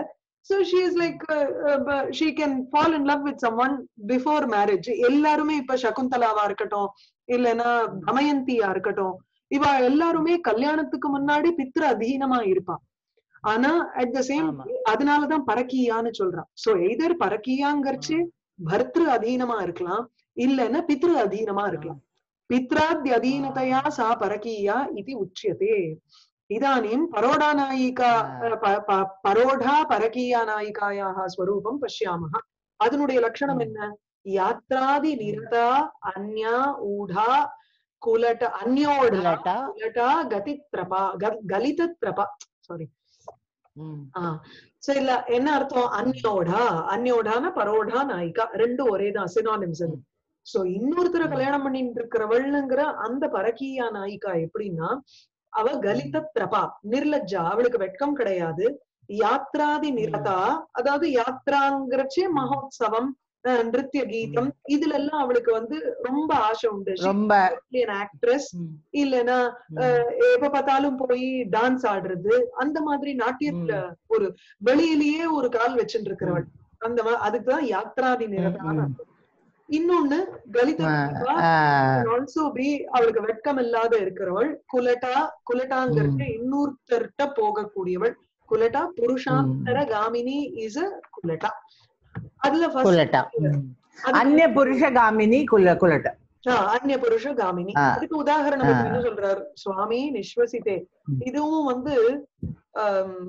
so she is like uh, uh, but she can fall in love with someone before marriage எல்லாருமே இப்ப சகுந்தலாவா இருக்கட்டும் இல்லைன்னா தமயந்தியா இருக்கட்டும் இவ எல்லாருமே கல்யாணத்துக்கு முன்னாடி பித்ரு அதீனமா இருப்பா ஆனா அட் த சேம் ஆமா. அதனாலதான் பரக்கியான்னு சொல்றான் சோ எய்தர் பரக்கியாங்கிறச்சு பர்த்ரு அதீனமா இருக்கலாம் இல்லைன்னா பித்ரு அதீனமா இருக்கலாம் பித்ராத்ய அதீனதையா சா பரக்கீயா இது உச்சியதே இதானீம் பரோடா நாயிகா ஆ. ப- ப- பரோடா பரக்கீயா நாயிகாயாக ஸ்வரூபம் பஷ்யாமஹ அதனுடைய லட்சணம் ம். என்ன யாத்ராதி நிரதா அந்யா ஊடா குலட அந்யோட குலட்டா. குலடா கதித்ரபா க- கலிதத்ரபா சாரி ம். ஆஹ் சரி இல்ல என்ன அர்த்தம் அந்யோடா அந்யோடான பரோடா நாயிகா ரெண்டும் ஒரேதான் சினானிம்ஸ் அது சோ இன்னொருத்தர ம். கல்யாணம் பண்ணிட்டு இருக்கிறவள்ங்கிற அந்த பரக்கீயா நாயிகா எப்படின்னா அவ கலித திரபா நிர்லஜ்ஜா அவளுக்கு வெட்கம் கிடையாது யாத்ராதி நிரதா அதாவது யாத்ராங்கிறச்சே மகோத்சவம் அஹ், நிருத்ய கீதம் இதுல எல்லாம் அவளுக்கு வந்து ரொம்ப ஆசை உண்டு ரொம்ப ஆக்ட்ரஸ் ம். இல்லைன்னா ம். அஹ், எப்ப பார்த்தாலும் போய் டான்ஸ் ஆடுறது அந்த மாதிரி நாட்டியத்துல ஒரு வெளியிலேயே ஒரு கால் வச்சுட்டு இருக்கிறவள் அந்த மா- அதுக்குதான் யாத்ராதி நிரதான ம். அர்த்தம். இன்னொன்னு கலித ஆ, ஆ. ஆல்சோ பி அவளுக்கு வெட்கம் இல்லாத இருக்கிறவள் குலட்டா குலட்டாங்கிறது இன்னொருத்தர்கிட்ட போகக்கூடியவள் குலட்டா புருஷாந்தர காமினி இஸ் அ குலட்டா அதுல first குலட்டா ம். அது- அந்நிய புருஷகாமினி குல குலட்ட ஆ, அந்நிய புருஷ காமினி ஆ. அதுக்கு உதாரணம் இப்ப ஆ. என்ன சொல்றாரு சுவாமி நிஸ்வசித்தே ம். இதுவும் வந்து ஆம்,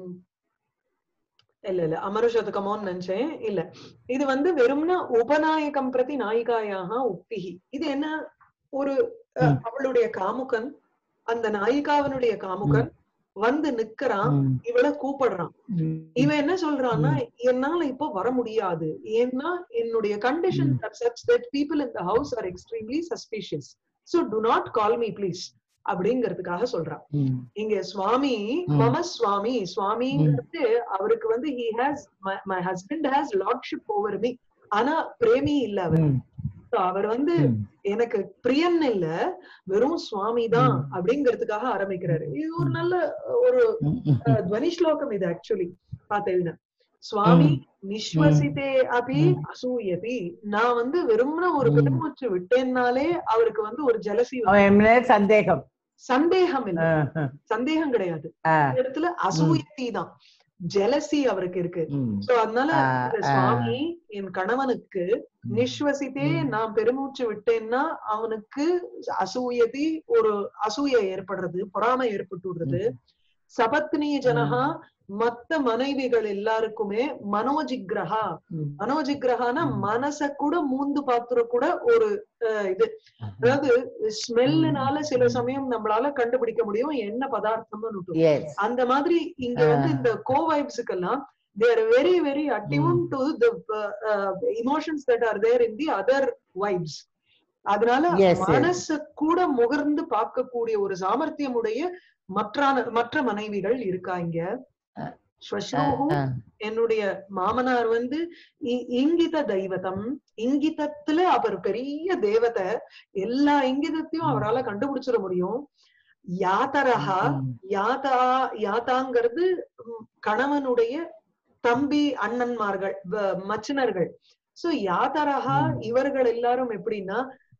இல்ல இல்ல அமருஷதகமோன்னு நினைச்சேன் இல்ல இது வந்து வெறும்னா உபநாயகம் பிரதி நாயிகாயாக உக்திகி இது என்ன ஒரு அஹ், ம். அவளுடைய காமுகன் அந்த நாயிகாவனுடைய காமுகன் வந்து நிக்கிறான் ம். இவள கூப்பிடுறான் ம். இவன் என்ன சொல்றான்னா என்னால இப்போ வர முடியாது ஏன்னா என்னுடைய condition such that people in the house are extremely suspicious so do not call me please அப்படிங்கிறதுக்காக சொல்றான் ம். இங்க சுவாமி ம். மம சுவாமி சுவாமிங்கிறது அவருக்கு வந்து he has my my husband has lordship over me ஆனா பிரேமி இல்ல அவர் ம். So அவர் வந்து ம். எனக்கு பிரியன் இல்ல வெறும் சுவாமி தான் ம். அப்படிங்கிறதுக்காக ஆரம்பிக்கிறாரு இது ஒரு நல்ல ஒரு ம். ம். அஹ், துவனி ஸ்லோகம் இது ஆக்சுவலி பார்த்தேன்னா சுவாமி நிஸ்வசித்தே அபி ம். அசூயதி நான் வந்து வெறும்ன ஒரு ம். பெருமூச்சு விட்டேன்னாலே அவருக்கு வந்து ஒரு ஜலசி அவன் மேல சந்தேகம் சந்தேகம் இல்ல ஆ, சந்தேகம் கிடையாது ஆ. இந்த இடத்துல அசூயத்தி தான் ஜெலசி அவருக்கு இருக்கு ம். சோ அதனால ஆ, இந்த ஆ. சுவாமி என் கணவனுக்கு நிஸ்வசித்தே ம். நான் பெருமூச்சு விட்டேன்னா அவனுக்கு அசூயதி ஒரு அசூய ஏற்படுறது பொறாமை ஏற்பட்டு விடுறது சபத்னி ஜனஹா மத்த மனைவிகள் எல்லாருக்குமே மனோஜிக்ரஹா ம். மனோஜிக்ரஹானா ம். மனச கூட மூந்து பாத்துற கூட ஒரு அஹ், இது அதாவது ஸ்மெல்லுனால சில சமயம் நம்மளால கண்டுபிடிக்க முடியும் என்ன பதார்த்தம்னு Yes. அந்த மாதிரி இங்க வந்து இந்த கோ வைப்ஸுக்கெல்லாம் they are very very attuned to the uh, uh, emotions that are there in the other vibes அதனால Yes, yes. மனச கூட முகர்ந்து பார்க்கக்கூடிய ஒரு சாமர்த்தியம் உடைய மற்றான மற்ற மனைவிகள் இருக்காங்க அஹ், ஸ்வஸ்ரோஹு ஆ. என்னுடைய மாமனார் வந்து இ- இங்கித தெய்வதம் இங்கிதத்துல அவர் பெரிய தேவதை எல்லா இங்கிதத்தையும் ம். அவரால கண்டுபிடிச்சிட முடியும் யாதரஹா ம். யாதா யாதாங்கிறது ம், கணவனுடைய தம்பி அண்ணன்மார்கள் வ- மச்சினர்கள் சோ யாதரஹா ம். இவர்கள் எல்லாரும் எப்படின்னா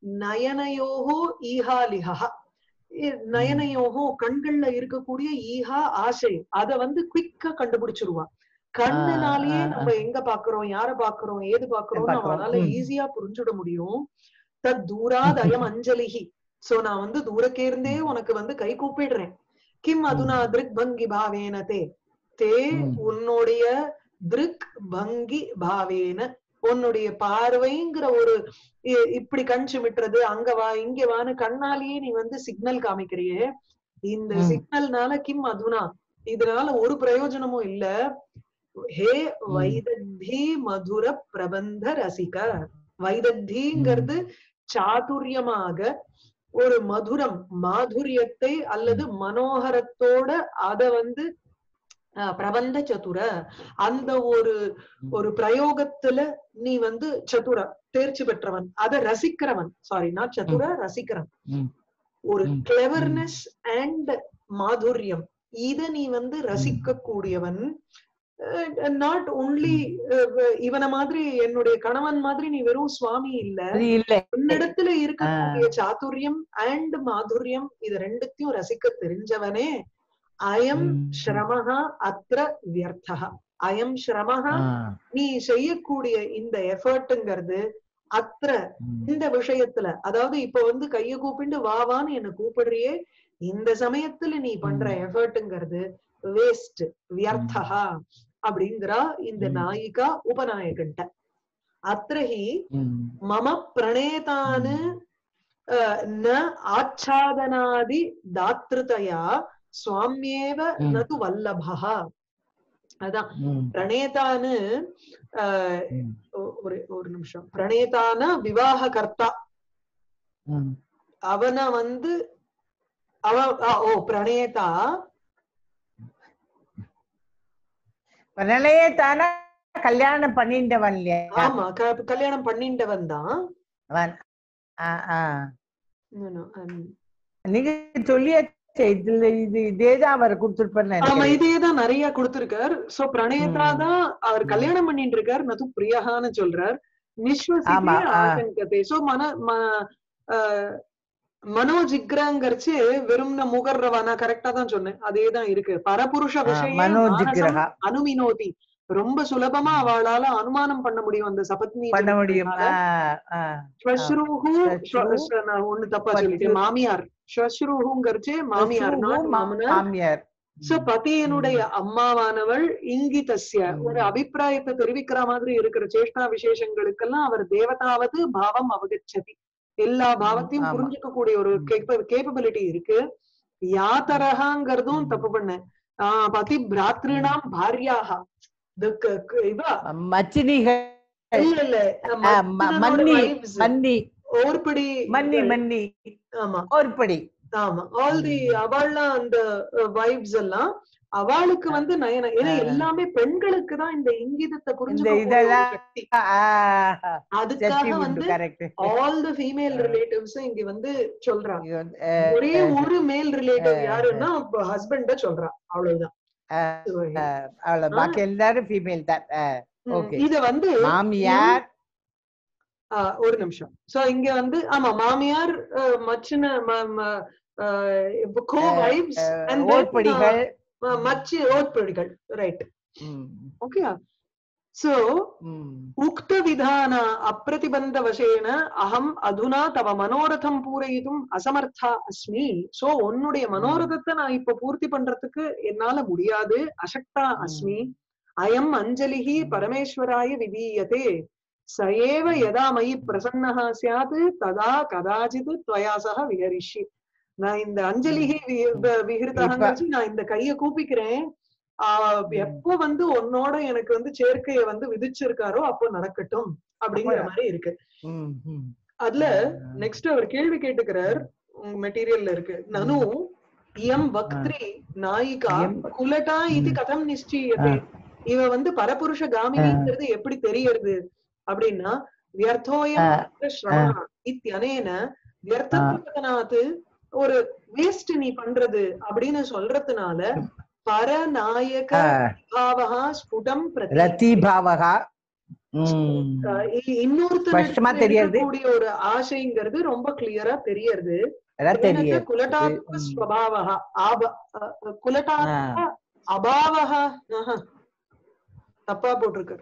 நயனயோகோ ஈஹாலிஹா இ- நயனயோகோ கண்கள்ல இருக்கக்கூடிய ஈஹா ஆசை அத வந்து குவிக்கா கண்டுபிடிச்சிருவா கண்ணுனாலேயே ஆ, ஆ. நம்ம எங்க பாக்குறோம் யார பாக்குறோம் ஏது பாக்குறோம் பார்க்கிறோம். அவனால ம். ஈஸியா புரிஞ்சுட முடியும் தத் தூராத் அயம் அஞ்சலிஹி சோ நான் வந்து தூரக்கே இருந்தே உனக்கு வந்து கை கூப்பிடுறேன் கிம் அதுனா திருக் பங்கி பாவேன தே தே ம். உன்னுடைய திருக் பங்கி பாவேன உன்னுடைய பார்வைங்கிற ஒரு இ- இப்படி கண் சிமிட்டுறது அங்க வா இங்க வான்னு கண்ணாலேயே நீ வந்து சிக்னல் காமிக்கிறியே இந்த ம். சிக்னல்னால கிம் அதுனா இதனால ஒரு பிரயோஜனமும் இல்ல ஹே வைதத்தி மதுர பிரபந்த ரசிக வைதத்திங்கிறது சாதுரியமாக ஒரு மதுரம் மாதுரியத்தை அல்லது மனோகரத்தோட அத வந்து அஹ், பிரபந்த சதுர அந்த ஒரு ஒரு பிரயோகத்துல நீ வந்து சதுர தேர்ச்சி பெற்றவன் அத ரசிக்கிறவன் சாரி நாட் சதுர ரசிக்கிறவன் ம். ஒரு ம். கிளவர்னஸ் அண்ட் மாதுரியம் இத நீ வந்து ரசிக்க கூடியவன் நாட் ஒன்லி இவன மாதிரி என்னுடைய கணவன் மாதிரி நீ வெறும் சுவாமி இல்ல அது இல்ல உன்னிடத்துல இருக்கக்கூடிய சாதுரியம் அண்ட் மாதுரியம் இது ரெண்டுத்தையும் ரசிக்க தெரிஞ்சவனே அயம் ம். ஸ்ரமஹா அத்திர வியர்த்தா அயம் ஸ்ரமஹா ஆ, நீ செய்யக்கூடிய இந்த எஃபர்ட்ங்கிறது அத்திர ம், இந்த விஷயத்துல அதாவது இப்ப வந்து கைய கூப்பிண்டு வா வான்னு என்ன கூப்பிடுறியே இந்த சமயத்துல நீ பண்ற ம். எஃபர்ட்ங்கிறது வேஸ்ட் வியர்த்தா அப்படிங்கிறா இந்த ம். நாயிகா உபநாயகன்ட்ட அத்திரஹி ம், மம பிரணேதானு அஹ், ந ஆச்சாதனாதி தாத்ருதயா சுவாமியேவ ம். நது வல்லபா அதான் ம், பிரணேதானு அஹ், ம், ஒ- ஒரு ஒரு நிமிஷம் பிரணேதான விவாக கர்த்தா ம். அவனை வந்து அவ ஆ, ஓ பிரணேதா அதனாலயே தானே கல்யாணம் பண்ணிட்டவன் இல்லையா ஆமா க- கல்யாணம் பண்ணிண்டவன் தான் அவன் ஆ, ஆ. No, no, um, நீங்க சொல்லியாச்சே இதுல இது இதேதான் அவர் கொடுத்திருப்பார்னு ஆமா நினைக்கிறேன் இதேதான் நிறைய கொடுத்திருக்கார் சோ பிரணேதா ம். தான் அவர் கல்யாணம் பண்ணிட்டு இருக்கார் நது பிரியகான்னு சொல்றார் நிஸ்வசித்தே ஆமா, ஆ. ஆசங்கத்தை சோ மன ம- ஆஹ், மனோஜிக்ரங்கரிச்சு வெறும் முகர்றவானா கரெக்டா தான் சொன்னேன் அதேதான் இருக்கு பரபுருஷ ஆ, விஷயம் மனோஜிகிரகா அனுமினோதி ரொம்ப சுலபமா அவளால அனுமானம் பண்ண முடியும் அந்த சபத்னி பண்ண முடியும் ஆ, ஆ. ஸ்வஸ்ருஹு ஸ்வஸ்ரு. ஸ்வ- நான் ஒண்ணு தப்பா ஸ்வஸ்ரு. சொல்லிட்டேன் மாமியார் ஸ்வஸ்ருஹுங்கிறச்சு மாமியார் not மா- மாமனார் மாமியார் சோ பதியனுடைய அம்மாவானவள் இங்கிதஸ்ய ம். ஒரு அபிப்பிராயத்தை தெரிவிக்கிற மாதிரி இருக்கிற சேஷ்டா விசேஷங்களுக்கெல்லாம் அவர் தேவதாவது பாவம் அவகச்சதி எல்லா பாவத்தையும் ஆமா. புரிஞ்சுக்க கூடிய ஒரு கேப்பபிலிட்டி இருக்கு யாத்தரகாங்கிறதும் ம். தப்பு பண்ணேன் ஆஹ் பதி பிராத்ருணாம் பாரியாக இது க- க- இவா மச்சினிகள் இல்ல இல்ல ஆ, ம- மன்னனோட மன்னி wives. மன்னி ஓர்படி மன்னி மன்னி ஆமா ஒருபடி ஆமா ஆல் தி ம். அவள்லாம் அந்த வைப்ஸ் எல்லாம் அவளுக்கு வந்து நயன ஏன்னா ஆ. எல்லாமே பெண்களுக்கு தான் இந்த இங்கிதத்தை புரிஞ்சுக்க இதெல்லாம் சக்தி சக்தி அதுக்காக உண்டு வந்து correct all the female relatives இங்க வந்து சொல்றாங்க ஒரே அஹ், ஒரு மேல் ரிலேட்டிவ் ஆ. யாருன்னா ஹஸ்பண்ட சொல்றா அவ்வளவுதான் அவ்வளவு பாக்கி எல்லாரும் ஃபீமேல் தான் அஹ், ம், okay. இத வந்து மாமியார் ஆ, ஒரு நிமிஷம் சோ இங்க வந்து ஆமா மாமியார் அஹ், மச்சின கோ அஹ், வைப்ஸ் அஹ், ஓட்படிகள் மச்சி ஓட்படிகள் right hmm, okay so hmm, उक्तविधान अप्रतिबन्धवशेन अहम् अधुना तव मनोरथம் பூரயிதும் அசமர்த்தா அஸ்மி சோ உன்னுடைய மனோரதத்தை நான் இப்ப பூர்த்தி பண்றதுக்கு என்னால முடியாது அசக்தா அஸ்மி அயம் அஞ்சலிஹி பரமேஸ்வராய விதீயதே ச ஏவ யதா மயி பிரசன்னः ஸ்யாத் ததா கதாச்சித் त्वया சக விஹரிஷி நான் இந்த அஞ்சலிஹி விஹிருத்தகங்கிறச்சு நான் இந்த கைய கூப்பிக்கிறேன் ஆஹ் எப்போ வந்து உன்னோட எனக்கு வந்து சேர்க்கைய வந்து விதிச்சிருக்காரோ அப்போ நடக்கட்டும் அப்படிங்கிற அப்போ- மாதிரி இருக்கு ம், ம். அதுல நெக்ஸ்ட் அவர் கேள்வி கேட்டுக்கிறார் மெட்டீரியல்ல இருக்கு நனு இயம் வக்திரி நாயிகா இயம் குலட்டா இது ம். கதம் நிச்சயத்தை இவ வந்து பரபுருஷ காமினிங்கிறது எப்படி தெரியறது அப்படின்னா வியர்த்தோயம் ஸ்ரவணா இத்தியனேன வியர்த்தனாத்து ஒரு வேஸ்ட் நீ பண்றது அப்படின்னு சொல்றதுனால பரநாயக அஹ், பாவகா ஸ்புடம் பிரதி ரத்தி பாவகா ம், அஹ் இ- இன்னொருத்தர் ஸ்பஷ்டமா இடத்துல தெரியறது. இருக்கக்கூடிய ஒரு ஆசைங்கிறது ரொம்ப கிளியரா தெரியறது அதான் தெரியுது குலட்டாத்ம ம். ஸ்வபாவः ஆப அஹ் அஹ் குலட்டாத்ம ஆ, அபாவः ஆஹா. தப்பா போட்டிருக்கு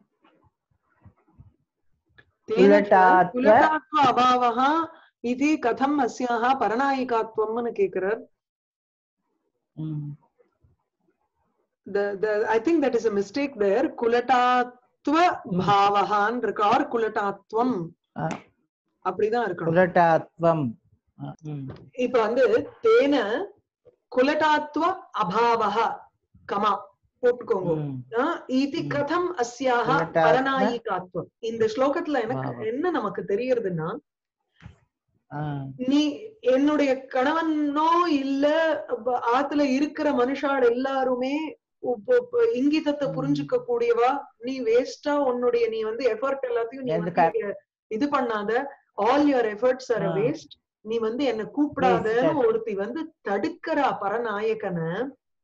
तेन च குலட்டாத்வ- குலட்டாத்வ அபாவः இது கதம் அஸ்யாः பரநாயிகாத்வம்னு கேக்குறார் ம். the the I think that is a mistake there குலட்டாத்வ பாவகான் இருக்கு ஆர் குலட்டாத்வம் ஆ, அப்படிதான் இருக்கணும் குலட்டாத்வம் ஆ, ம். இப்ப வந்து தேன குலட்டாத்வ அபாவः கமா போட்டுக்கோங்க ம். ஆ, இது ம். கதம் அஸ்யாக குலட்டாத்வ பரநாயிகாத்வம் இந்த ஸ்லோகத்துல எனக்கு பாவம். என்ன நமக்கு தெரியறதுன்னா ஆ, நீ என்னுடைய கணவனோ இல்ல ப- ஆத்துல இருக்கிற மனுஷாள் எல்லாருமே உப்ப- உப்ப இங்கிதத்தை ம். புரிஞ்சுக்க கூடியவா நீ வேஸ்டா உன்னுடைய நீ வந்து எஃபர்ட் எல்லாத்தையும் நீ எந்த வந்து இது பண்ணாத all your efforts are uh. Waste நீ வந்து என்ன கூப்பிடாதன்னு Wasted. ஒருத்தி வந்து தடுக்கிறா பரநாயகனை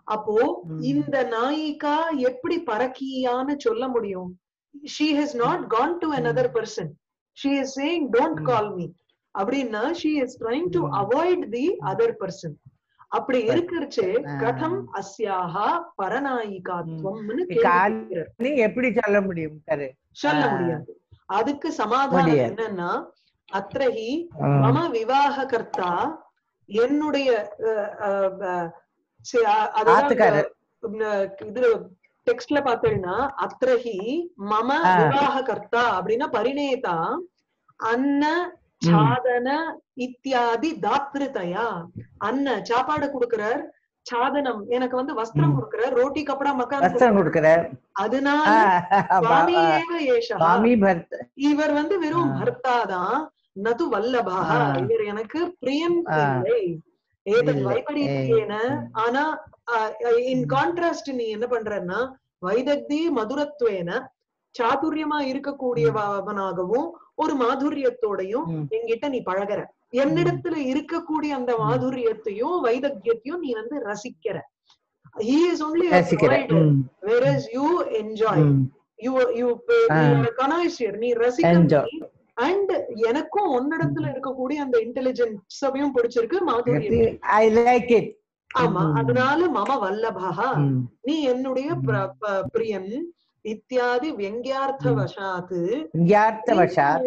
அப்போ ம். இந்த நாயிகா எப்படி பரக்கியான்னு சொல்ல முடியும் she has not gone to another person she is saying don't ம். call me அப்படின்னா she is trying to ம். avoid the other person அப்படி Right. இருக்கிறச்சே ஆ. கதம் அஸ்யாஹா பரநாயிகாத்வம்னு ம். கேள்வி கால்- கேட்கிறார். நீ எப்படி சொல்ல முடியும் கரு சொல்ல ஆ. முடியாது அதுக்கு சமாதானம் முடியாது. என்னன்னா அத்ரஹி மம விவாக கர்த்தா என்னுடைய அஹ், அஹ், அஹ், சரி, அ- அதுதான் ஆத்துக்காரர். இந்த, அஹ், இது டெக்ஸ்ட்ல பார்த்தீங்கன்னா அத்ரஹி மம ஆ. விவாக கர்த்தா அப்படின்னா பரிணேதா அன்ன சாதன இத்தியாதி தாத்ருதயா அன்ன சாப்பாடு கொடுக்கிறார் சாதனம் எனக்கு வந்து வஸ்திரம் ம். கொடுக்கிறார் ரோட்டி கப்படா மக்கான் வஸ்திரம் கொடுக்கிறார் அதனால சுவாமி ஏவ ஏஷா சுவாமி பர்த் இவர் வந்து வெறும் ஆ. பர்த்தா தான் நது வல்லபாக ஆ. இவர் எனக்கு பிரியம் ஆ. இல்லை ஏதன் இல்லை. வைபரீத்தியேன ம். ஆனா இன் ம். கான்ட்ராஸ்ட் நீ என்ன பண்றன்னா வைதக்தி மதுரத்வேன சாதுரியமா இருக்கக்கூடியவனாகவும் ஒரு மாதுரியத்தோடையும் ம். என்கிட்ட நீ பழகுற என்னிடத்துல இருக்கக்கூடிய அந்த மாதுரியத்தையும் வைதக்கியத்தையும் நீ வந்து ரசிக்கிற he is only a ரசிக்கிறேன் provider, ம். whereas you enjoy ம். you you ஆ. கனாய்சியர் நீ Enjoy. ரசிக்க அண்ட் எனக்கும் உன்னிடத்துல இருக்கக்கூடிய அந்த இன்டெலிஜென்ஸையும் பிடிச்சிருக்கு மாதுரியம் ஐ லைக் இட் ஆமா ம். அதனால மம வல்லபா நீ என்னுடைய பிர- ப- பிரியன் இத்தியாதி வியங்கியார்த்த ம். வசாத்து வியார்த்தவசாத்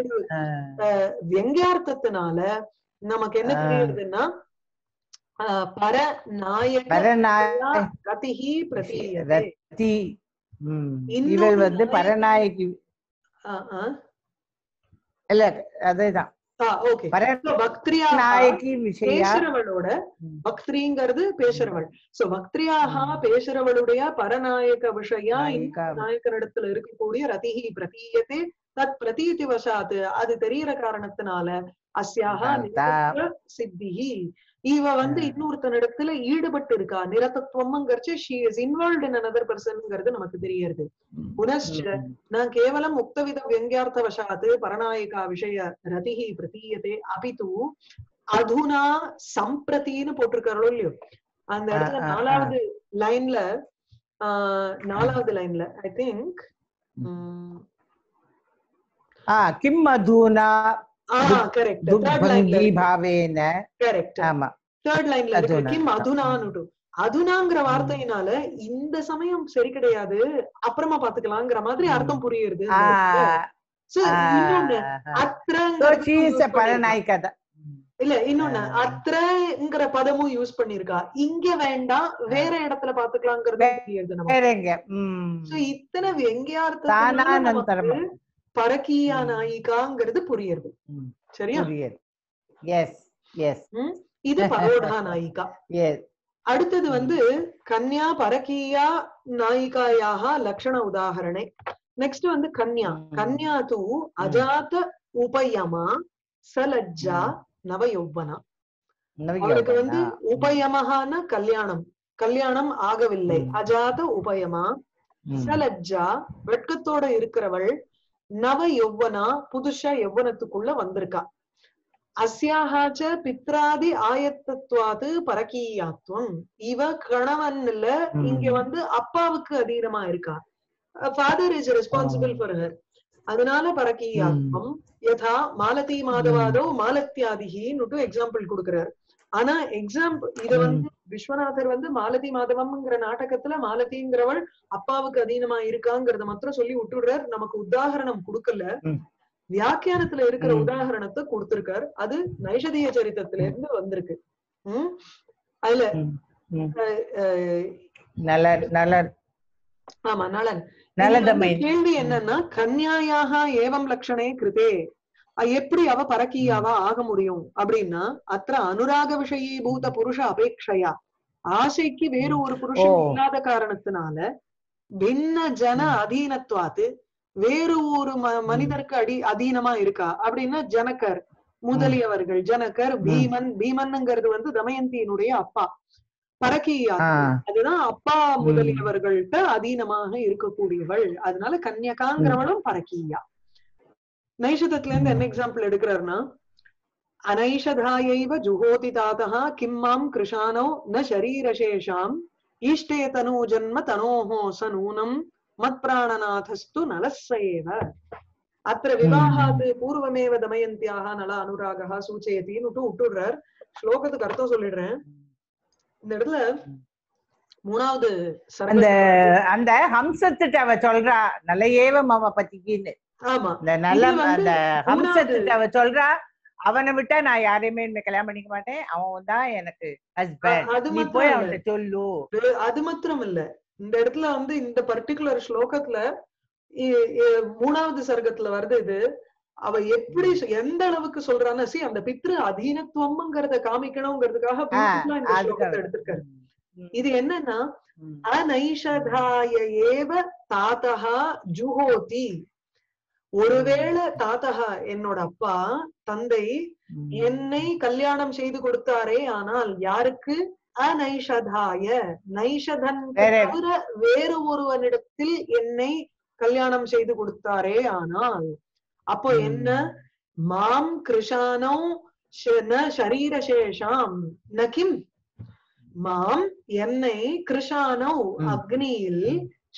வியங்கியார்த்தத்தினால நமக்கு என்ன ஆ. தெரியுதுன்னா ஆஹ், பர நாயக பரநாய கதிஹி பிரதீயதே ரத்தி ம். இன்னொரு இவள் வந்து நாயகி- பரநாயகி ஆஹ், ஆஹ். இல்ல அதேதான் ஆ, okay. பர- So, பக்திரியா நாயகி விஷயா பேசுறவளோட ம். பக்திரிங்கிறது பேசுறவள் சோ பக்திரியாக ம். பேசுறவளுடைய பரநாயக விஷயா நாயிகா. நாயகனிடத்துல இருக்கக்கூடிய ரதிஹி பிரதீயத்தை தத் பிரதீதி வசாத்து அது தெரியற காரணத்தினால அஸ்யாக அர்த்தா. நிரதத்துவ சித்திஹி இவ வந்து ஆ. இன்னொருத்தனிடத்துல ஈடுபட்டு இருக்கா நிரதத்துவம்ங்கிறச்சு she is involve in another பர்சன்ங்கிறது நமக்கு தெரியறது புனश्च ம். न केवलम् उक्तविध व्यङ्ग्यार्थवशात् परनायिका विषय रतिः प्रतीयते अपि तु அதுனா சம்பிரத்தின்னு போட்டிருக்காரோ இல்லையோ அந்த ஆ, இடத்துல ஆ, ஆ. நாலாவது லைன்ல நாலாவது லைன்ல ஐ திங்க் ஆ கிம் மதுனா கரெக்ட் தேர்ட் துர்பங்கி லைன்ல பாவேன கரெக்ட் ஆமா தேர்ட் லைன்ல இருக்கு அதுனா. கிம் அதுனான்னு அதுனாங்கிற வார்த்தையினால இந்த சமயம் சரி கிடையாது அப்புறமா பாத்துக்கலாங்கிற மாதிரி ம். அர்த்தம் புரியுது ஆ, So, ஆ, இன்னொன்னு ஆ. So அத்திரங்கிறது she is use a பண்ணிருக்கா. பரநாயிகா தான் இல்ல இன்னொன்னு ஆ. அத்திரங்கிற பதமும் யூஸ் பண்ணிருக்கா இங்க வேண்டாம் வேற இடத்துல பாத்துக்கலாங்கிறது வே- தெரியுது நமக்கு வேற எங்க ம். So, இத்தனை தானானந்தரமா. வெங்கியார்த்தம் பரக்கியா ம். நாயிகாங்கிறது புரியுது ம். சரியா புரியுது எஸ் எஸ் இது பரோடா நாயிகா எஸ் அடுத்தது வந்து கன்யா பரக்கீயா நாயிகாயாக லக்ஷண உதாகரணே நெக்ஸ்ட் வந்து கன்யா ம். கன்யா தூ அஜாத உபயமா சலஜ்ஜா நவயௌவனா அவளுக்கு வந்து உபயமகான கல்யாணம் கல்யாணம் ஆகவில்லை ம். அஜாத உபயமா சலஜ்ஜா வெட்கத்தோட இருக்கிறவள் நவ யௌவனா புதுசா யௌவனத்துக்குள்ள வந்திருக்கா அஸ்யாஹாச்ச பித்ராதி ஆயத்தத்வாது பரக்கீயாத்வம் இவ கணவன் இல்ல ம். இங்க வந்து அப்பாவுக்கு அதீனமா இருக்கா father is responsible for her அதனால பரக்கீயாத்வம் யதா மாலதி மாதவாதோ மாலத்தியாதிகின்னு எக்ஸாம்பிள் கொடுக்கிறார் ஆனா எக்ஸாம்பிள் இத ம். வந்து விஸ்வநாதர் வந்து மாலதி மாதவம்ங்கிற நாடகத்துல மாலதிங்கிறவள் அப்பாவுக்கு அதீனமா இருக்காங்கிறத மாத்திரம் சொல்லி விட்டுடுறார் நமக்கு உதாகரணம் கொடுக்கல ம். வியாக்கியானத்துல இருக்கிற ம். உதாகரணத்தை கொடுத்திருக்கார் அது நைஷதிய சரித்திரத்துல இருந்து வந்திருக்கு உம் அதுல அஹ், நல்ல நல்ல ஆமா நலன் நல்லதமை இதுல வந்து கேள்வி என்னன்னா கன்யாயாக ஏவம் லட்சணே கிருதே அஹ் எப்படி அவ பரக்கியாவா ஆக முடியும் அப்படின்னா அத்த அனுராக விஷயீபூத புருஷ அபேட்சையா ஆசைக்கு வேறு ஒரு புருஷன் ஓ. இல்லாத காரணத்தினால பின்ன ஜன ம். அதீனத்வாத்து வேறு ஒரு ம- மனிதருக்கு அடி அதீனமா இருக்கா அப்படின்னா ஜனகர் முதலியவர்கள் ஜனகர் பீமன் பீமன்ங்கிறது வந்து தமயந்தியினுடைய அப்பா பரக்கியா ஆ அதுதான் அப்பா முதலியவர்கள்ட்ட அதீனமாக இருக்கக்கூடியவள் அதனால கன்யகாங்கிறவளும் பரக்கியா நைஷதத்துல இருந்து என்ன எக்ஸாம்பிள் எடுக்கிறாருன்னா அனைஷதாயைவ ஜுஹோதி தாதா கிம் மாம் கிருஷானோ ந ஷரீரசேஷாம் ஈஷ்டே தனு ஜன்ம தனோஹோ ச நூனம் மத்பிராணநாதஸ்து நலஸ்ஸ ஏவ அத்திர விவாகாத் பூர்வமேவ தமயந்தியாக நல அனுராகா சூச்சயத்தின்னு விட்டு விட்டுடுறார் ஸ்லோகத்துக்கு அர்த்தம் சொல்லிடுறேன் இந்த இடத்துல மூணாவது அந்த சர்வ அந்த ஹம்சத்துட்டு அவ சொல்றா நல்ல மம பத்திக்கின்னு ஆமா இந்த நல்ல இது வந்து அந்த மூணாவது- ஹம்சத்துட்டு அவ சொல்றா அவனை விட்டா நான் யாரையுமே இனிமே கல்யாணம் பண்ணிக்க மாட்டேன் அவன் தான் எனக்கு ஹஸ்பண்ட் அது நீ மாத்திரம் போய் இல்ல. அவன்கிட்ட சொல்லு வெ- அது மாத்திரம் இல்ல இந்த இடத்துல வந்து இந்த பர்டிகுலர் ஸ்லோகத்துல இ- இ- மூணாவது சர்க்கத்துல வருது இது அவ எப்படி சொ- எந்த அளவுக்கு சொல்றான்னா சி அந்த பித்ரு அதீனத்துவம்ங்கிறத காமிக்கணுங்கிறதுக்காக beautiful-ஆ இந்த அதுக்கு ஸ்லோகத்தை எடுத்திருக்காரு ம், இது என்னன்னா ம், அநைஷதாய ஏவ தாத்தகா ஜுஹோதி ஒருவேளை தாத்தகா என்னோட அப்பா தந்தை ம். என்னை கல்யாணம் செய்து கொடுத்தாரே ஆனால் யாருக்கு அநைஷதாய நைஷதன் வேற- தவிர வேறு ஒருவனிடத்தில் என்னை கல்யாணம் செய்து கொடுத்தாரே ஆனால் அப்போ ம். என்ன மாம் கிருஷானோ ஷ- ந ஷரீரசேஷாம் ந கிம் மாம் என்னை கிருஷானோ ம். அக்னியில்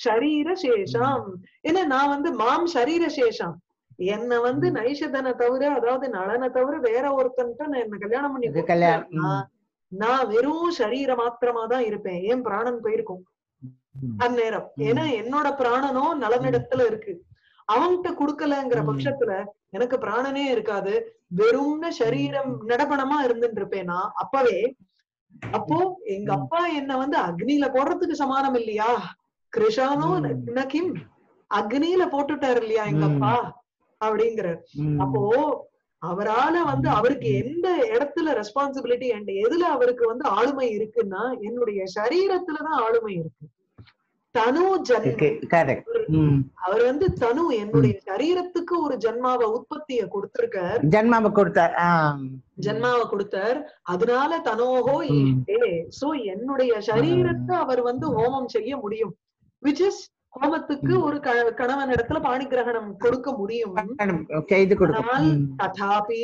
ஷரீரசேஷாம் ஏன்னா நான் வந்து மாம் ஷரீரசேஷாம் என்ன வந்து ம். நைஷதனை தவிர அதாவது நளனை தவிர வேற ஒருத்தன்ட்ட நான் என்ன கல்யாணம் பண்ணி இது கல்யாணம் கொடுத்தேன்னா, ம், நான் வெறும் சரீர மாத்திரமா தான் இருப்பேன் ஏன் பிராணன் போயிருக்கும் ம். அந்நேரம் ம். ஏன்னா என்னோட பிராணனோ நலனிடத்துல இருக்கு அவன்கிட்ட குடுக்கலங்கிற ம். பட்சத்துல எனக்கு பிராணனே இருக்காது வெறும்ன சரீரம் நடபணமா இருந்துட்டு இருப்பேனா அப்பவே அப்போ எங்க ம். அப்பா என்ன வந்து அக்னியில போடுறதுக்கு சமானம் இல்லையா கிருஷானோ ம். நகிம் அக்னியில போட்டுட்டாரு இல்லையா எங்க ம். அப்பா அப்படிங்கிற ம். அப்போ அவரால வந்து ம். அவருக்கு எந்த இடத்துல ரெஸ்பான்சிபிலிட்டி அண்ட் எதுல அவருக்கு வந்து ஆளுமை இருக்குன்னா என்னுடைய சரீரத்துலதான் ஆளுமை இருக்கு தனு ஜன்ம இருக்கு கரெக்ட் ம் அவர் வந்து தனு என்னுடைய சரீரத்துக்கு ஒரு ஜன்மாவை உற்பத்திய கொடுத்திருக்கார் ஜன்மாவை கொடுத்தார் ஆ. ஜன்மாவை கொடுத்தார் அதனால தனோஹோ ம். ஈஷ்டே சோ என்னுடைய சரீரத்தை அவர் வந்து ஹோமம் செய்ய முடியும் விச் இஸ் ஹோமத்துக்கு ம். ஒரு க- கணவன் இடத்துல பாணி கிரகணம் கொடுக்க முடியும் செய்து கொடுக்கும் ஆனால் ம். ததாபி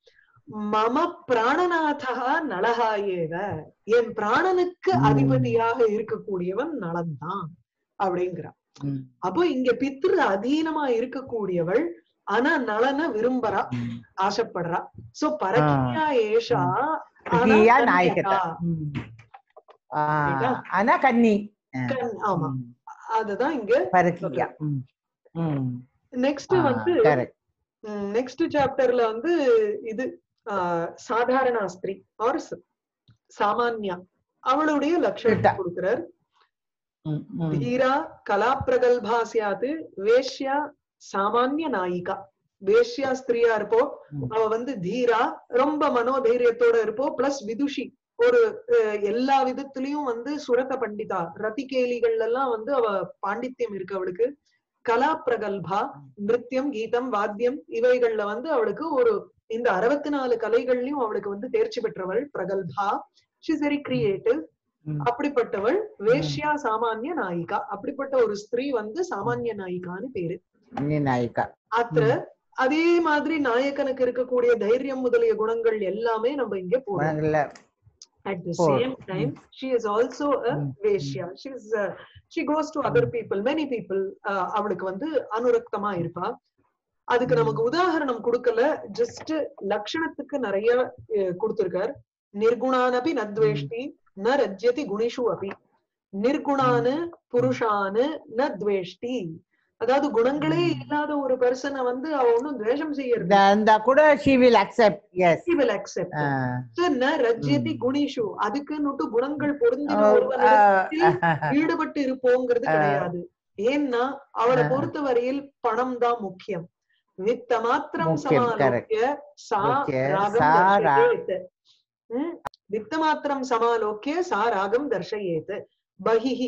மம பிராணநாதா நலஹா ஏவ என் பிராணனுக்கு ம். அதிபதியாக இருக்கக்கூடியவன் நலன்தான் அப்படிங்கிறான் ம். அப்போ இங்க பித்ரு அதீனமா இருக்கக்கூடியவள் ஆனா நலன விரும்புறா ம். ஆசைப்படுறா சோ பரக்கியா ஏஷா ஆனா பிரியா கன்யகா. நாயகதா ம். ஆ, சரிங்களா? ஆனா கன்னி ஆ. கண்- ஆமா ம். அதுதான் இங்க பரக்கியா ம். ம். நெக்ஸ்ட் ஆ, வந்து correct. நெக்ஸ்ட் சாப்டர்ல வந்து இது ஆஹ், சாதாரண ஸ்திரீ ஆர் சாமான்யா அவளுடைய லட்சணத்தை கிட்டா. கொடுக்கிறார் ம், ம். தீரா கலா பிரகல்பா சியாத்து வேஷ்யா சாமானிய நாயிகா வேஷ்யா ஸ்திரியா இருப்போ ம். அவ வந்து தீரா ரொம்ப மனோதைரியத்தோட இருப்போ பிளஸ் விதுஷி ஒரு அஹ், எல்லா விதத்திலயும் வந்து சுரத பண்டிதா ரதிகேலிகள்ல எல்லாம் வந்து அவ பாண்டித்யம் இருக்கு அவளுக்கு கலா பிரகல்பா நிருத்தியம் கீதம் வாத்தியம் இவைகள்ல வந்து அவளுக்கு ஒரு இந்த அறுபத்தி நாலு கலைகள்லயும் அவளுக்கு வந்து தேர்ச்சி பெற்றவள் பிரகல்பா ஷிஸ் வெரி கிரியேட்டிவ் ம். அப்படிப்பட்டவள் வேஷ்யா சாமானிய நாயிகா அப்படிப்பட்ட ஒரு ஸ்திரீ வந்து சாமானிய நாயிகான்னு பேரு கன்னி நாயிகா அத்த அதே மாதிரி நாயகனுக்கு இருக்கக்கூடிய தைரியம் முதலிய குணங்கள் எல்லாமே நம்ம இங்க போறோம் உலகில at the Four. same time she is also a Mm. வேஷ்யா she is uh, she goes to other people many people uh, அவளுக்கு வந்து அனுரக்தமா இருப்பா அதுக்கு Mm. நமக்கு உதாரணம் கொடுக்கல ஜஸ்ட் லட்சணத்துக்கு நிறைய uh, கொடுத்திருக்கார் நிர்குணானபி நத்வேஷ்டி ந ரஜ்யதி குணிஷு அபி நிர்குணானு புருஷானு ந துவேஷ்டி அதாவது குணங்களே Mm. இல்லாத ஒரு பர்சனை வந்து அவ ஒண்ணும் துவேஷம் செய்யறது இருந்தா கூட she will accepts she will accept ந ரஜ்யதி ம். குணிஷு அதுக்குன்னுட்டு குணங்கள் பொருந்தின Oh, ஒருவனிடத்தில் ஈடுபட்டு இருப்போங்கிறது ஆ. கிடையாது ஏன்னா அவளை ஆ. பொறுத்த வரையில் பணம் தான் முக்கியம் வித்த மாத்திரம் முக்கியம், சமாலோக்கிய சா ஓகே ராகம் சா ரா- தர்ஷயேத் ம், வித்த மாத்திரம் சமாலோக்கிய சா ராகம் தர்ஷயேத் பகிஹி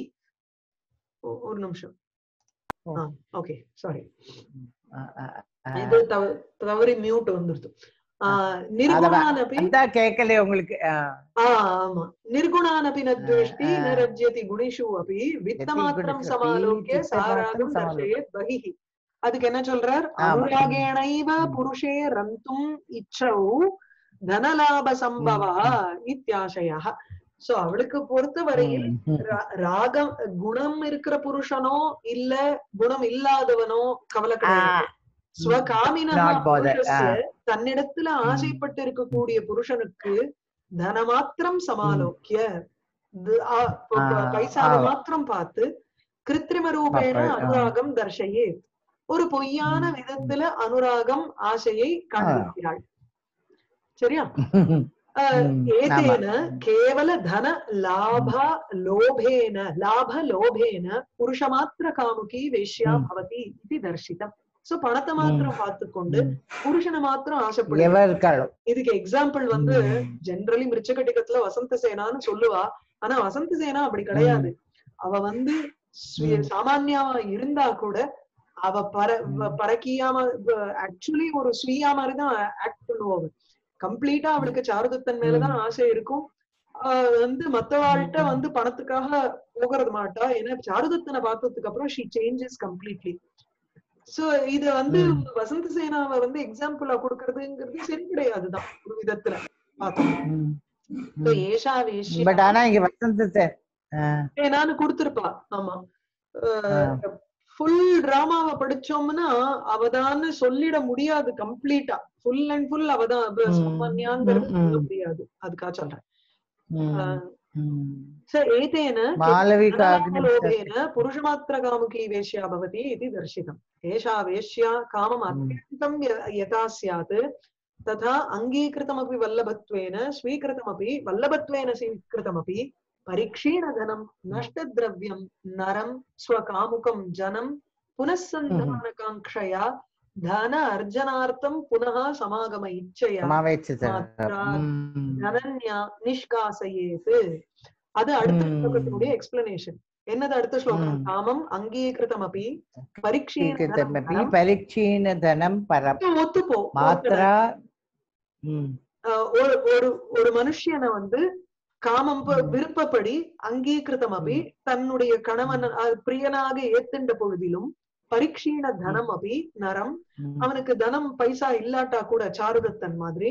ஒ- ஒரு நிமிஷம் ஓ. ஓகே சாரி ஆ, ஆ, ஆ. இது தவ- தவறி மியூட் வந்துருது ஆஹ் நிர்குணானபி அதான் கேட்கல உங்களுக்கு ஆ. ஆ, ஆமா நிர்குணானபி நத்வேஷ்டி ஆ. ந ரஜ்யதி குணிஷு அபி வித்தமாத்திரம் குணிஷு அபி, சமாலோக்கிய வித்தமாத்திரம் சாராகம் சமாலோக்கிய. தர்ஷயேத் பகிஹி அதுக்கு என்ன சொல்றார் ஆமா. அனுராகேணைவ ம். புருஷே ரந்தும் இச்சௌ தனலாப சம்பவா இத்தியாசய சோ அவளுக்கு பொறுத்த வரையில் ம், ம். ரா- ராகம் குணம் இருக்கிற புருஷனோ இல்ல குணம் இல்லாதவனோ கவலை ஆ, கிடையாது ஸ்வகாமினா Not bothered. புருஷஸ்ய தன்னிடத்துல ஆசைப்பட்டு இருக்கக்கூடிய புருஷனுக்கு தனமாத்திரம் சமாலோக்கிய து- ஆ- ப- ப- ஆ, பைசாவை ஆ. மாத்திரம் பார்த்து கிருத்திரிம ரூபேண அப்ப, ஆ. அனுராகம் தர்ஷயே ஒரு பொய்யான ம். விதத்துல அனுராகம் ஆசையை காண்பிக்கிறாள் சரியா அஹ், ம், ஏதேன கேவல தன லாப லோபேன லாப லோபேன புருஷமாத்திர காமுகி வேஷ்யா ம். பவதி இது தர்ஷிதம் சோ பணத்தை மாத்திரம் பார்த்துக்கொண்டு ம். புருஷனை மாத்திரம் ஆசைப்படுது எவர்களும் இதுக்கு எக்ஸாம்பிள் வந்து ம். ஜெனரலி மிருச்சகட்டிகத்துல வசந்த சேனான்னு சொல்லுவா ஆனா வசந்த சேனா அப்படி கிடையாது அவ வந்து சுய- ம். சாமான்யாவா இருந்தா கூட அவ பர ம். வ- பரக்கியாம ஆக்சுவலி ஒரு ஸ்வீயா மாதிரிதான் ஆக்ட் பண்ணுவா அவ கம்ப்ளீட்டா அவளுக்கு சாருதத்தன் மேலதான் ஆசை இருக்கும் ஆஹ் வந்து மத்தவாள்கிட்ட ம். வந்து பணத்துக்காக போகிறது மாட்டா ஏன்னா சாருதத்தனை பார்த்ததுக்கு அப்புறம் ஷி சேஞ்சஸ் கம்ப்ளீட்லி சோ இது வந்து ம். வசந்த சேனாவை வந்து எக்ஸாம்பிளா கொடுக்கறதுங்கிறது சரி கிடையாதுதான் ஒரு விதத்துல பார்த்தோம் ம். So, ஏஷா வேஷ்யா பட் ஆனா இங்க வசந்த சார் ஏ, நானு கொடுத்திருப்பா ஆமா ஃபுல் டிராமாவை படிச்சோம்னா அவதான்னு சொல்லிட முடியாது கம்ப்ளீட்டா ஃபுல் அண்ட் ஃபுல் அவதான் ம். சாமான்யாங்கிறது ம், சொல்ல ம். முடியாது அதுக்காக சொல்றேன் ச ஏதேன மாளவிகாग्नि लोभेन पुरुषमात्रकामुकी वेश्या भवति इति दर्शितम् एषा वेश्या कामम् अत्यन्तं य- यथा स्यात् तथा अङ्गीकृतमपि वल्लभत्वेन स्वीकृतमपि वल्लभत्वेन स्वीकृतमपि परीक्षीणधनं नष्टद्रव्यं नरं स्वकामुकं जनं पुनः सन्धानकाङ्क्षया धन अर्जनार्थं पुनः समागम इच्छया சமாவேச்சு மாத்ரா, தனன்யா நிஷ்காசயேது அது அடுத்த ம். ஸ்லோகத்தினுடைய எக்ஸ்பிளனேஷன் என்னது அடுத்த ஸ்லோகம் ம். காமம் அங்கீகிருதம் அப்படி பரீட்சையின் பரீட்சீன தனம் பரம் ஒத்துப்போ மாத்ரா ம், அஹ் ஒரு ஒரு ஒரு மனுஷனை வந்து காமம் ப- ம். விருப்பப்படி அங்கீகிருதம் அப்படி தன்னுடைய கணவன் அஹ், பிரியனாக ஏத்துண்ட பொழுதிலும் பரீட்சீன தனம் அப்படி நரம் ம், அவனுக்கு தனம் பைசா இல்லாட்டா கூட சாருதத்தன் மாதிரி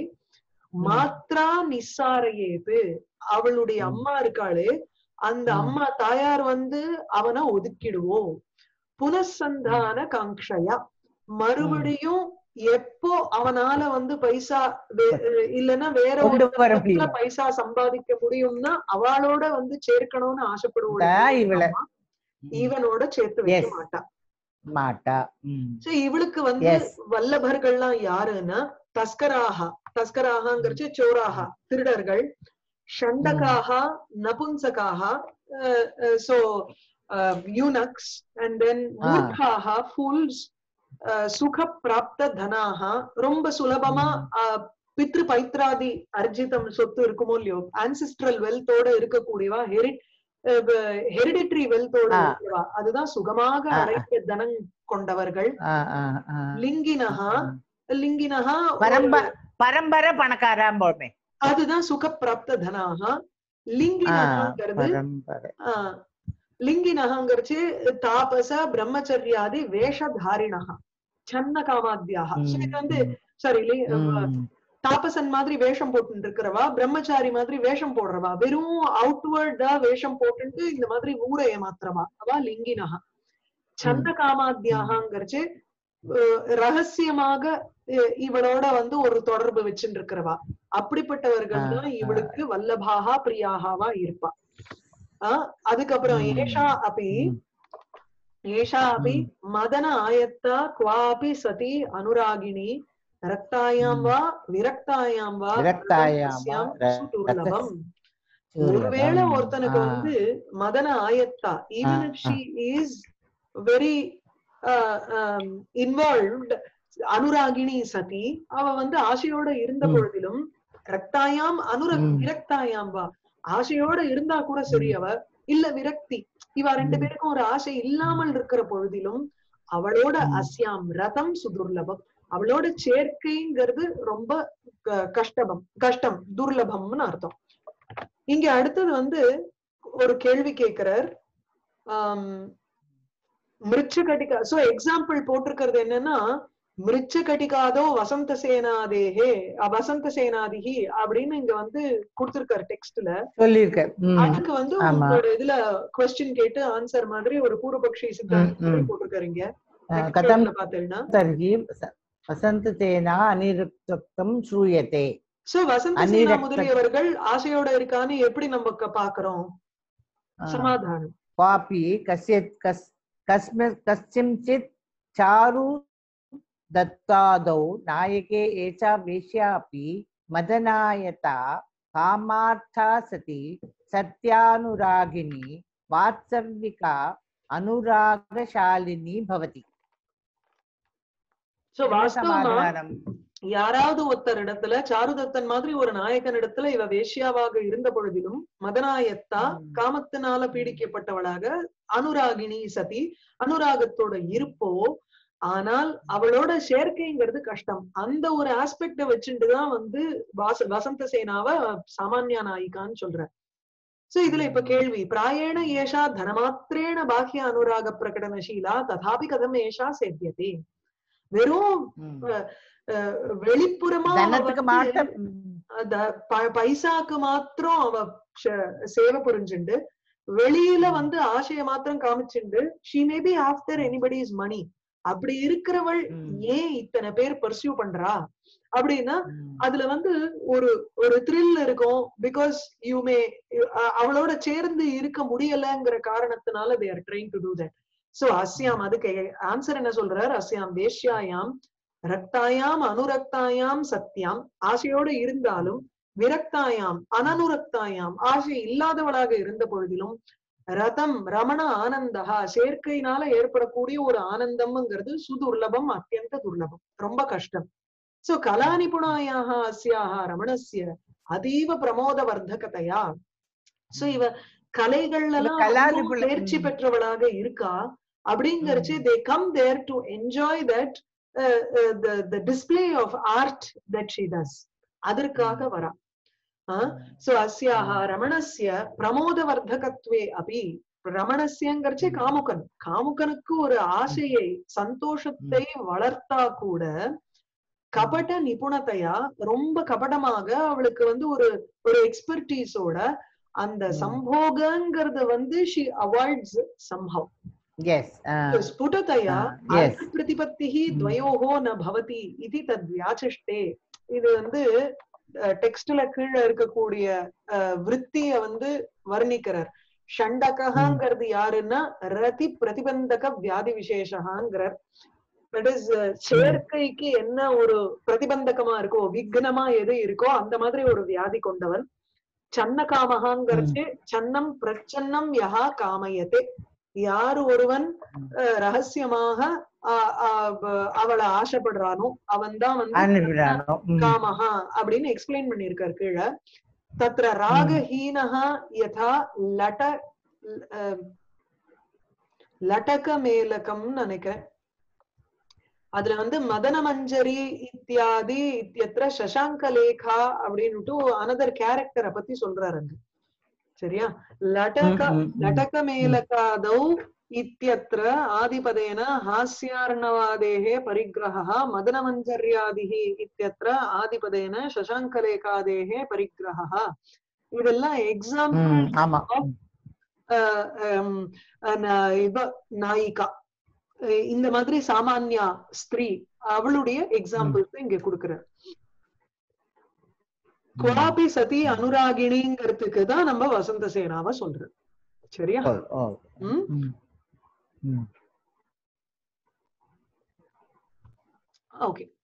மாத்ரா நிஸ்ஸாரையேது அவளுடைய ம். அம்மா இருக்காளே அந்த ம். அம்மா தாயார் வந்து அவனை ஒதுக்கிடுவோம் புனசந்தான காங்ஷயா மறுபடியும் எப்போ அவனால வந்து பைசா வே- இல்லைன்னா வேற ஒரு கொண்டு வர விதத்துல முடியும் பைசா சம்பாதிக்க முடியும்னா அவளோட வந்து சேர்க்கணும்னு ஆசைப்படுவோம் தான் இவளை. இவனோட சேர்த்து வைக்க Yes. மாட்டா மாட்டா ம், சோ இவளுக்கு வந்து Yes. வல்லபர்கள்லாம் யாருன்னா தஸ்கராகா தஸ்கராகாங்கிறச்சு சோராகா திருடர்கள் ஷண்டகாகா நபுன்சகாகா so eunuchs and then ah. மூர்க்காகா ஃபூல்ஸ் சுக பிராப்த தனாகா ரொம்ப சுலபமா அஹ், பித்ரு பைத்ராதி அர்ஜிதம் சொத்து இருக்குமோ இல்லையோ ஆன்சிஸ்ட்ரல் வெல்த்தோட இருக்கக்கூடியவா ஹெரிட் ஹெரிடிட்ரி வெல்த்தோட ஆ. இருக்கிறவா அதுதான் சுகமாக ஆ. அடைத்த தனம் கொண்டவர்கள் ஆ, ஆ, ஆ. லிங்கினஹா லிங்கினஹா பரம்ப ஒரு- பரம்பரை பணக்காராம் போமே அதுதான் சுகப்பிராப்த தனாகா ஆ, லிங்கினஹாங்கிறது பரம்பரை ஆ, லிங்கினஹாங்கிறச்சு தாபச பிரம்மச்சரியாதி வேஷதாரிணஹா சன்ன காமாத்தியாக ம், So இது வந்து ம், சாரி ம், தாபசன் மாதிரி வேஷம் போட்டு இருக்கிறவா பிரம்மச்சாரி மாதிரி வேஷம் போடுறவா வெறும் அவுட்வர்டா வேஷம் போட்டுட்டு இந்த மாதிரி ஊரை ஏமாத்துறவா அவா லிங்கினஹா சன்ன காமாத்தியாகங்கிறச்சு அஹ், ரகசியமாக அஹ், இவளோட வந்து ஒரு தொடர்பு வச்சுட்டு இருக்கிறவா அப்படிப்பட்டவர்கள் ஆ, தான் ஆ. இவளுக்கு வல்லபாகா பிரியாகாவா இருப்பா ஆஹ் அதுக்கப்புறம் ம். ஏஷா அப்படி ம், ஏஷா अपि ம். मदन आयत्ता क्वापि सती अनुरागिणी रक्तायां वा विरक्तायां वा விரக்தாயாம் ரகசியம் ர- சுதுர்லபம் சுலபம். ஒருவேளை ஒருத்தனுக்கு ஆ, வந்து மதன ஆயத்தா even ah, if she is very involved அனுராகிணி சதி அவ வந்து ஆசையோட இருந்த ம். பொழுதிலும் ரக்தாயாம் அனுர ம். விரக்தாயாம் வா ஆசையோட இருந்தா கூட சரி அவ இல்ல விரக்தி இவ ரெண்டு ம். பேருக்கும் ஒரு ஆசை இல்லாமல் இருக்கிற பொழுதிலும் அவளோட ம். அஸ்யாம் ரதம் சுதுர்லபம் அவளோட சேர்க்கைங்கிறது ரொம்ப க- கஷ்டபம் கஷ்டம் துர்லபம்னு அர்த்தம் இங்க அடுத்தது வந்து ஒரு கேள்வி கேட்கிறார் ஆம், மிருச்சு கட்டிகா சோ எக்ஸாம்பிள் போட்டிருக்கிறது என்னன்னா மிருச்ச கட்டிகாதோ வசந்த சேனாதேஹே அ, வசந்த சேனாதிஹி அப்படின்னு இங்க வந்து கொடுத்திருக்காரு டெக்ஸ்ட்ல சொல்லியிருக்க ம் அதுக்கு வந்து ஆமா. உங்களோட இதுல கொஸ்டின் கேட்டு ஆன்சர் மாதிரி ஒரு பூர்வபக்ஷி சித்தாந்தம் மாதிரி ம். போட்டிருக்காருங்க அஹ், கதம் பாத்தீங்கன்னா तर्हि वस- वसन्तसेना अनिरुक्तं श्रूयते சோ வசந்த சேனா அந்நிரக்த- முதலியவர்கள் ஆசையோட இருக்கான்னு எப்படி நம்ம க- பாக்குறோம் अह, சமாதானம் क्वापि कस्य कस् कस्मिन् कस्मिंश्चित् चारु दत्तादौ नायके एषा वेश्या अपि मदनायता कामार्था सति सत्यानुरागिणी वात्सविका अनुरागशालिनी भवति சோ என்ன வாஸ்தவமா சமாதானம் யாராவது ஒருத்தர் இடத்துல சாருதத்தன் மாதிரி ஒரு நாயகன் இடத்துல இவ வேஷ்யாவாக இருந்த பொழுதிலும் மதனாயத்தா ம். காமத்தினால பீடிக்கப்பட்டவளாக அனுராகினி சதி அனுராகத்தோட இருப்போ ஆனால் அவளோட சேர்க்கைங்கிறது கஷ்டம் அந்த ஒரு ஆஸ்பெக்ட வச்சுட்டுதான் வந்து வாச வசந்த சேனாவ சாமானியா நாயிகான்னு சொல்ற சோ இதுல இப்ப கேள்வி பிராயேண ஏஷா தனமாத்திரேண பாக்கிய அனுராக பிரகடனசீலா ததாபி கதம் ஏஷா சேத்தியதே வெறும் ம். அஹ், வெளிப்புறமா அவ தனத்துக்கு வந்து மாட்டம் ம். அந்த ப- பைசாக்கு மாத்திரம் அவ ஷ- சேவை புரிஞ்சுண்டு வெளியில வந்து ஆசைய மாத்திரம் காமிச்சுண்டு she may be after anybody's money அப்படி இருக்கிறவள் ம். ஏன் இத்தனை பேர் பர்சியூ பண்றா அப்படின்னா ம். அதுல வந்து ஒரு ஒரு த்ரில் இருக்கும் பிகாஸ் யூ மே அவளோட சேர்ந்து இருக்க முடியலங்கிற காரணத்தினால they are trying to do that so அஸ்யாம் அதுக்கு ஆன்சர் என்ன சொல்றார் அஸ்யாம் வேஷ்யாயாம் ரக்தாயாம் அனுரக்தாயாம் சத்யாம் ஆசையோடு இருந்தாலும் விரக்தாயாம் அனனுரக்தாயாம் ஆசை இல்லாதவளாக இருந்த பொழுதிலும் ரதம் ரமண ஆனந்தகா சேர்க்கையினால ஏற்படக்கூடிய ஒரு ஆனந்தம்ங்கிறது சுதுர்லபம் அத்தியந்த துர்லபம் ரொம்ப கஷ்டம் சோ கலா நிபுணாயாக அஸ்யாக ரமணஸ்ய அதீவ பிரமோத வர்த்தகதையா சோ இவ கலைகள்ல எல்லாம் கலா ரொம்ப நிபுண- தேர்ச்சி ம். பெற்றவளாக இருக்கா அப்படிங்கறச்சு they come there to enjoy that the display of art that she does அதற்காக வரா சோ அஸ்யாக ரமணஸ்ய பிரமோதவர்தகத்வே அபி ரமணஸ்யங்கிறச்சு காமுகன் காமுகனுக்கு ஒரு ஆசையை சந்தோஷத்தை வளர்த்தா கூட கபட நிபுணத்தையா ரொம்ப கபடமாக அவளுக்கு வந்து ஒரு ஒரு எக்ஸ்பர்டீஸோட அந்த ம். சம்போகங்கிறத வந்து she avoids somehow yes uh, ஸ்புடதயா Ah, yes. பிரதிபத்திஹி Mm. துவயோகோ ந பவதி இது தத் வியாச்சிஷ்டே இது வந்து டெக்ஸ்ட்ல கீழே இருக்கக்கூடிய அஹ், விருத்திய வந்து வர்ணிக்கிறார் ஷண்டகங்கிறது யாருன்னா ரதி பிரதிபந்தக வியாதி விசேஷங்கிறார் தட் இஸ் சேர்க்கைக்கு என்ன ஒரு பிரதிபந்தகமா இருக்கோ விக்னமா எது இருக்கோ அந்த மாதிரி ஒரு வியாதி கொண்டவன் சன்னகாமகாங்கிறச்சு சன்னம் பிரச்சன்னம் யஹா காமயத்தே யாரு ஒருவன் அஹ், ரகசியமாக ஆஹ், ஆஹ், ப- அவளை ஆசைப்படுறானோ அவன் தான் வந்து அனுப்பிடானோ ம். காமஹா அப்படின்னு எக்ஸ்பிளைன் பண்ணிருக்காரு கீழே தத்ர ராகஹீனஹா யதா லட அஹ், லடக மேலகம் நினைக்கிறேன் அதுல வந்து மதன மஞ்சரி இத்தியாதி இத்தியத்திர சசாங்க லேகா அப்படின்னுட்டு அனதர் கேரக்டரை பத்தி சொல்றாரு அங்க சரியா லடக ம், ம், ம். லடக மேலகாதௌ इत्यत्र आदिपदेन हास्यार्णवादेः परिग्रहः मदनमञ्जर्यादिः इत्यत्र आदिपदेन शशाङ्कलेखादेः परिग्रहः இதெல்லாம் எக்ஸாம்பிள் ம், ஆமா இவ நாயிகா அஹ் இந்த மாதிரி சாமானியா ஸ்திரீ அவளுடைய எக்ஸாம்பிள்ஸ் இங்க கொடுக்கிறார் குவாபி சதி அனுராகிணிங்கிறதுக்கு தான் நம்ம வசந்த சேனாவை சொல்றோம் சரியா ஓ, ஓ. ம் ம். ம். ஓகே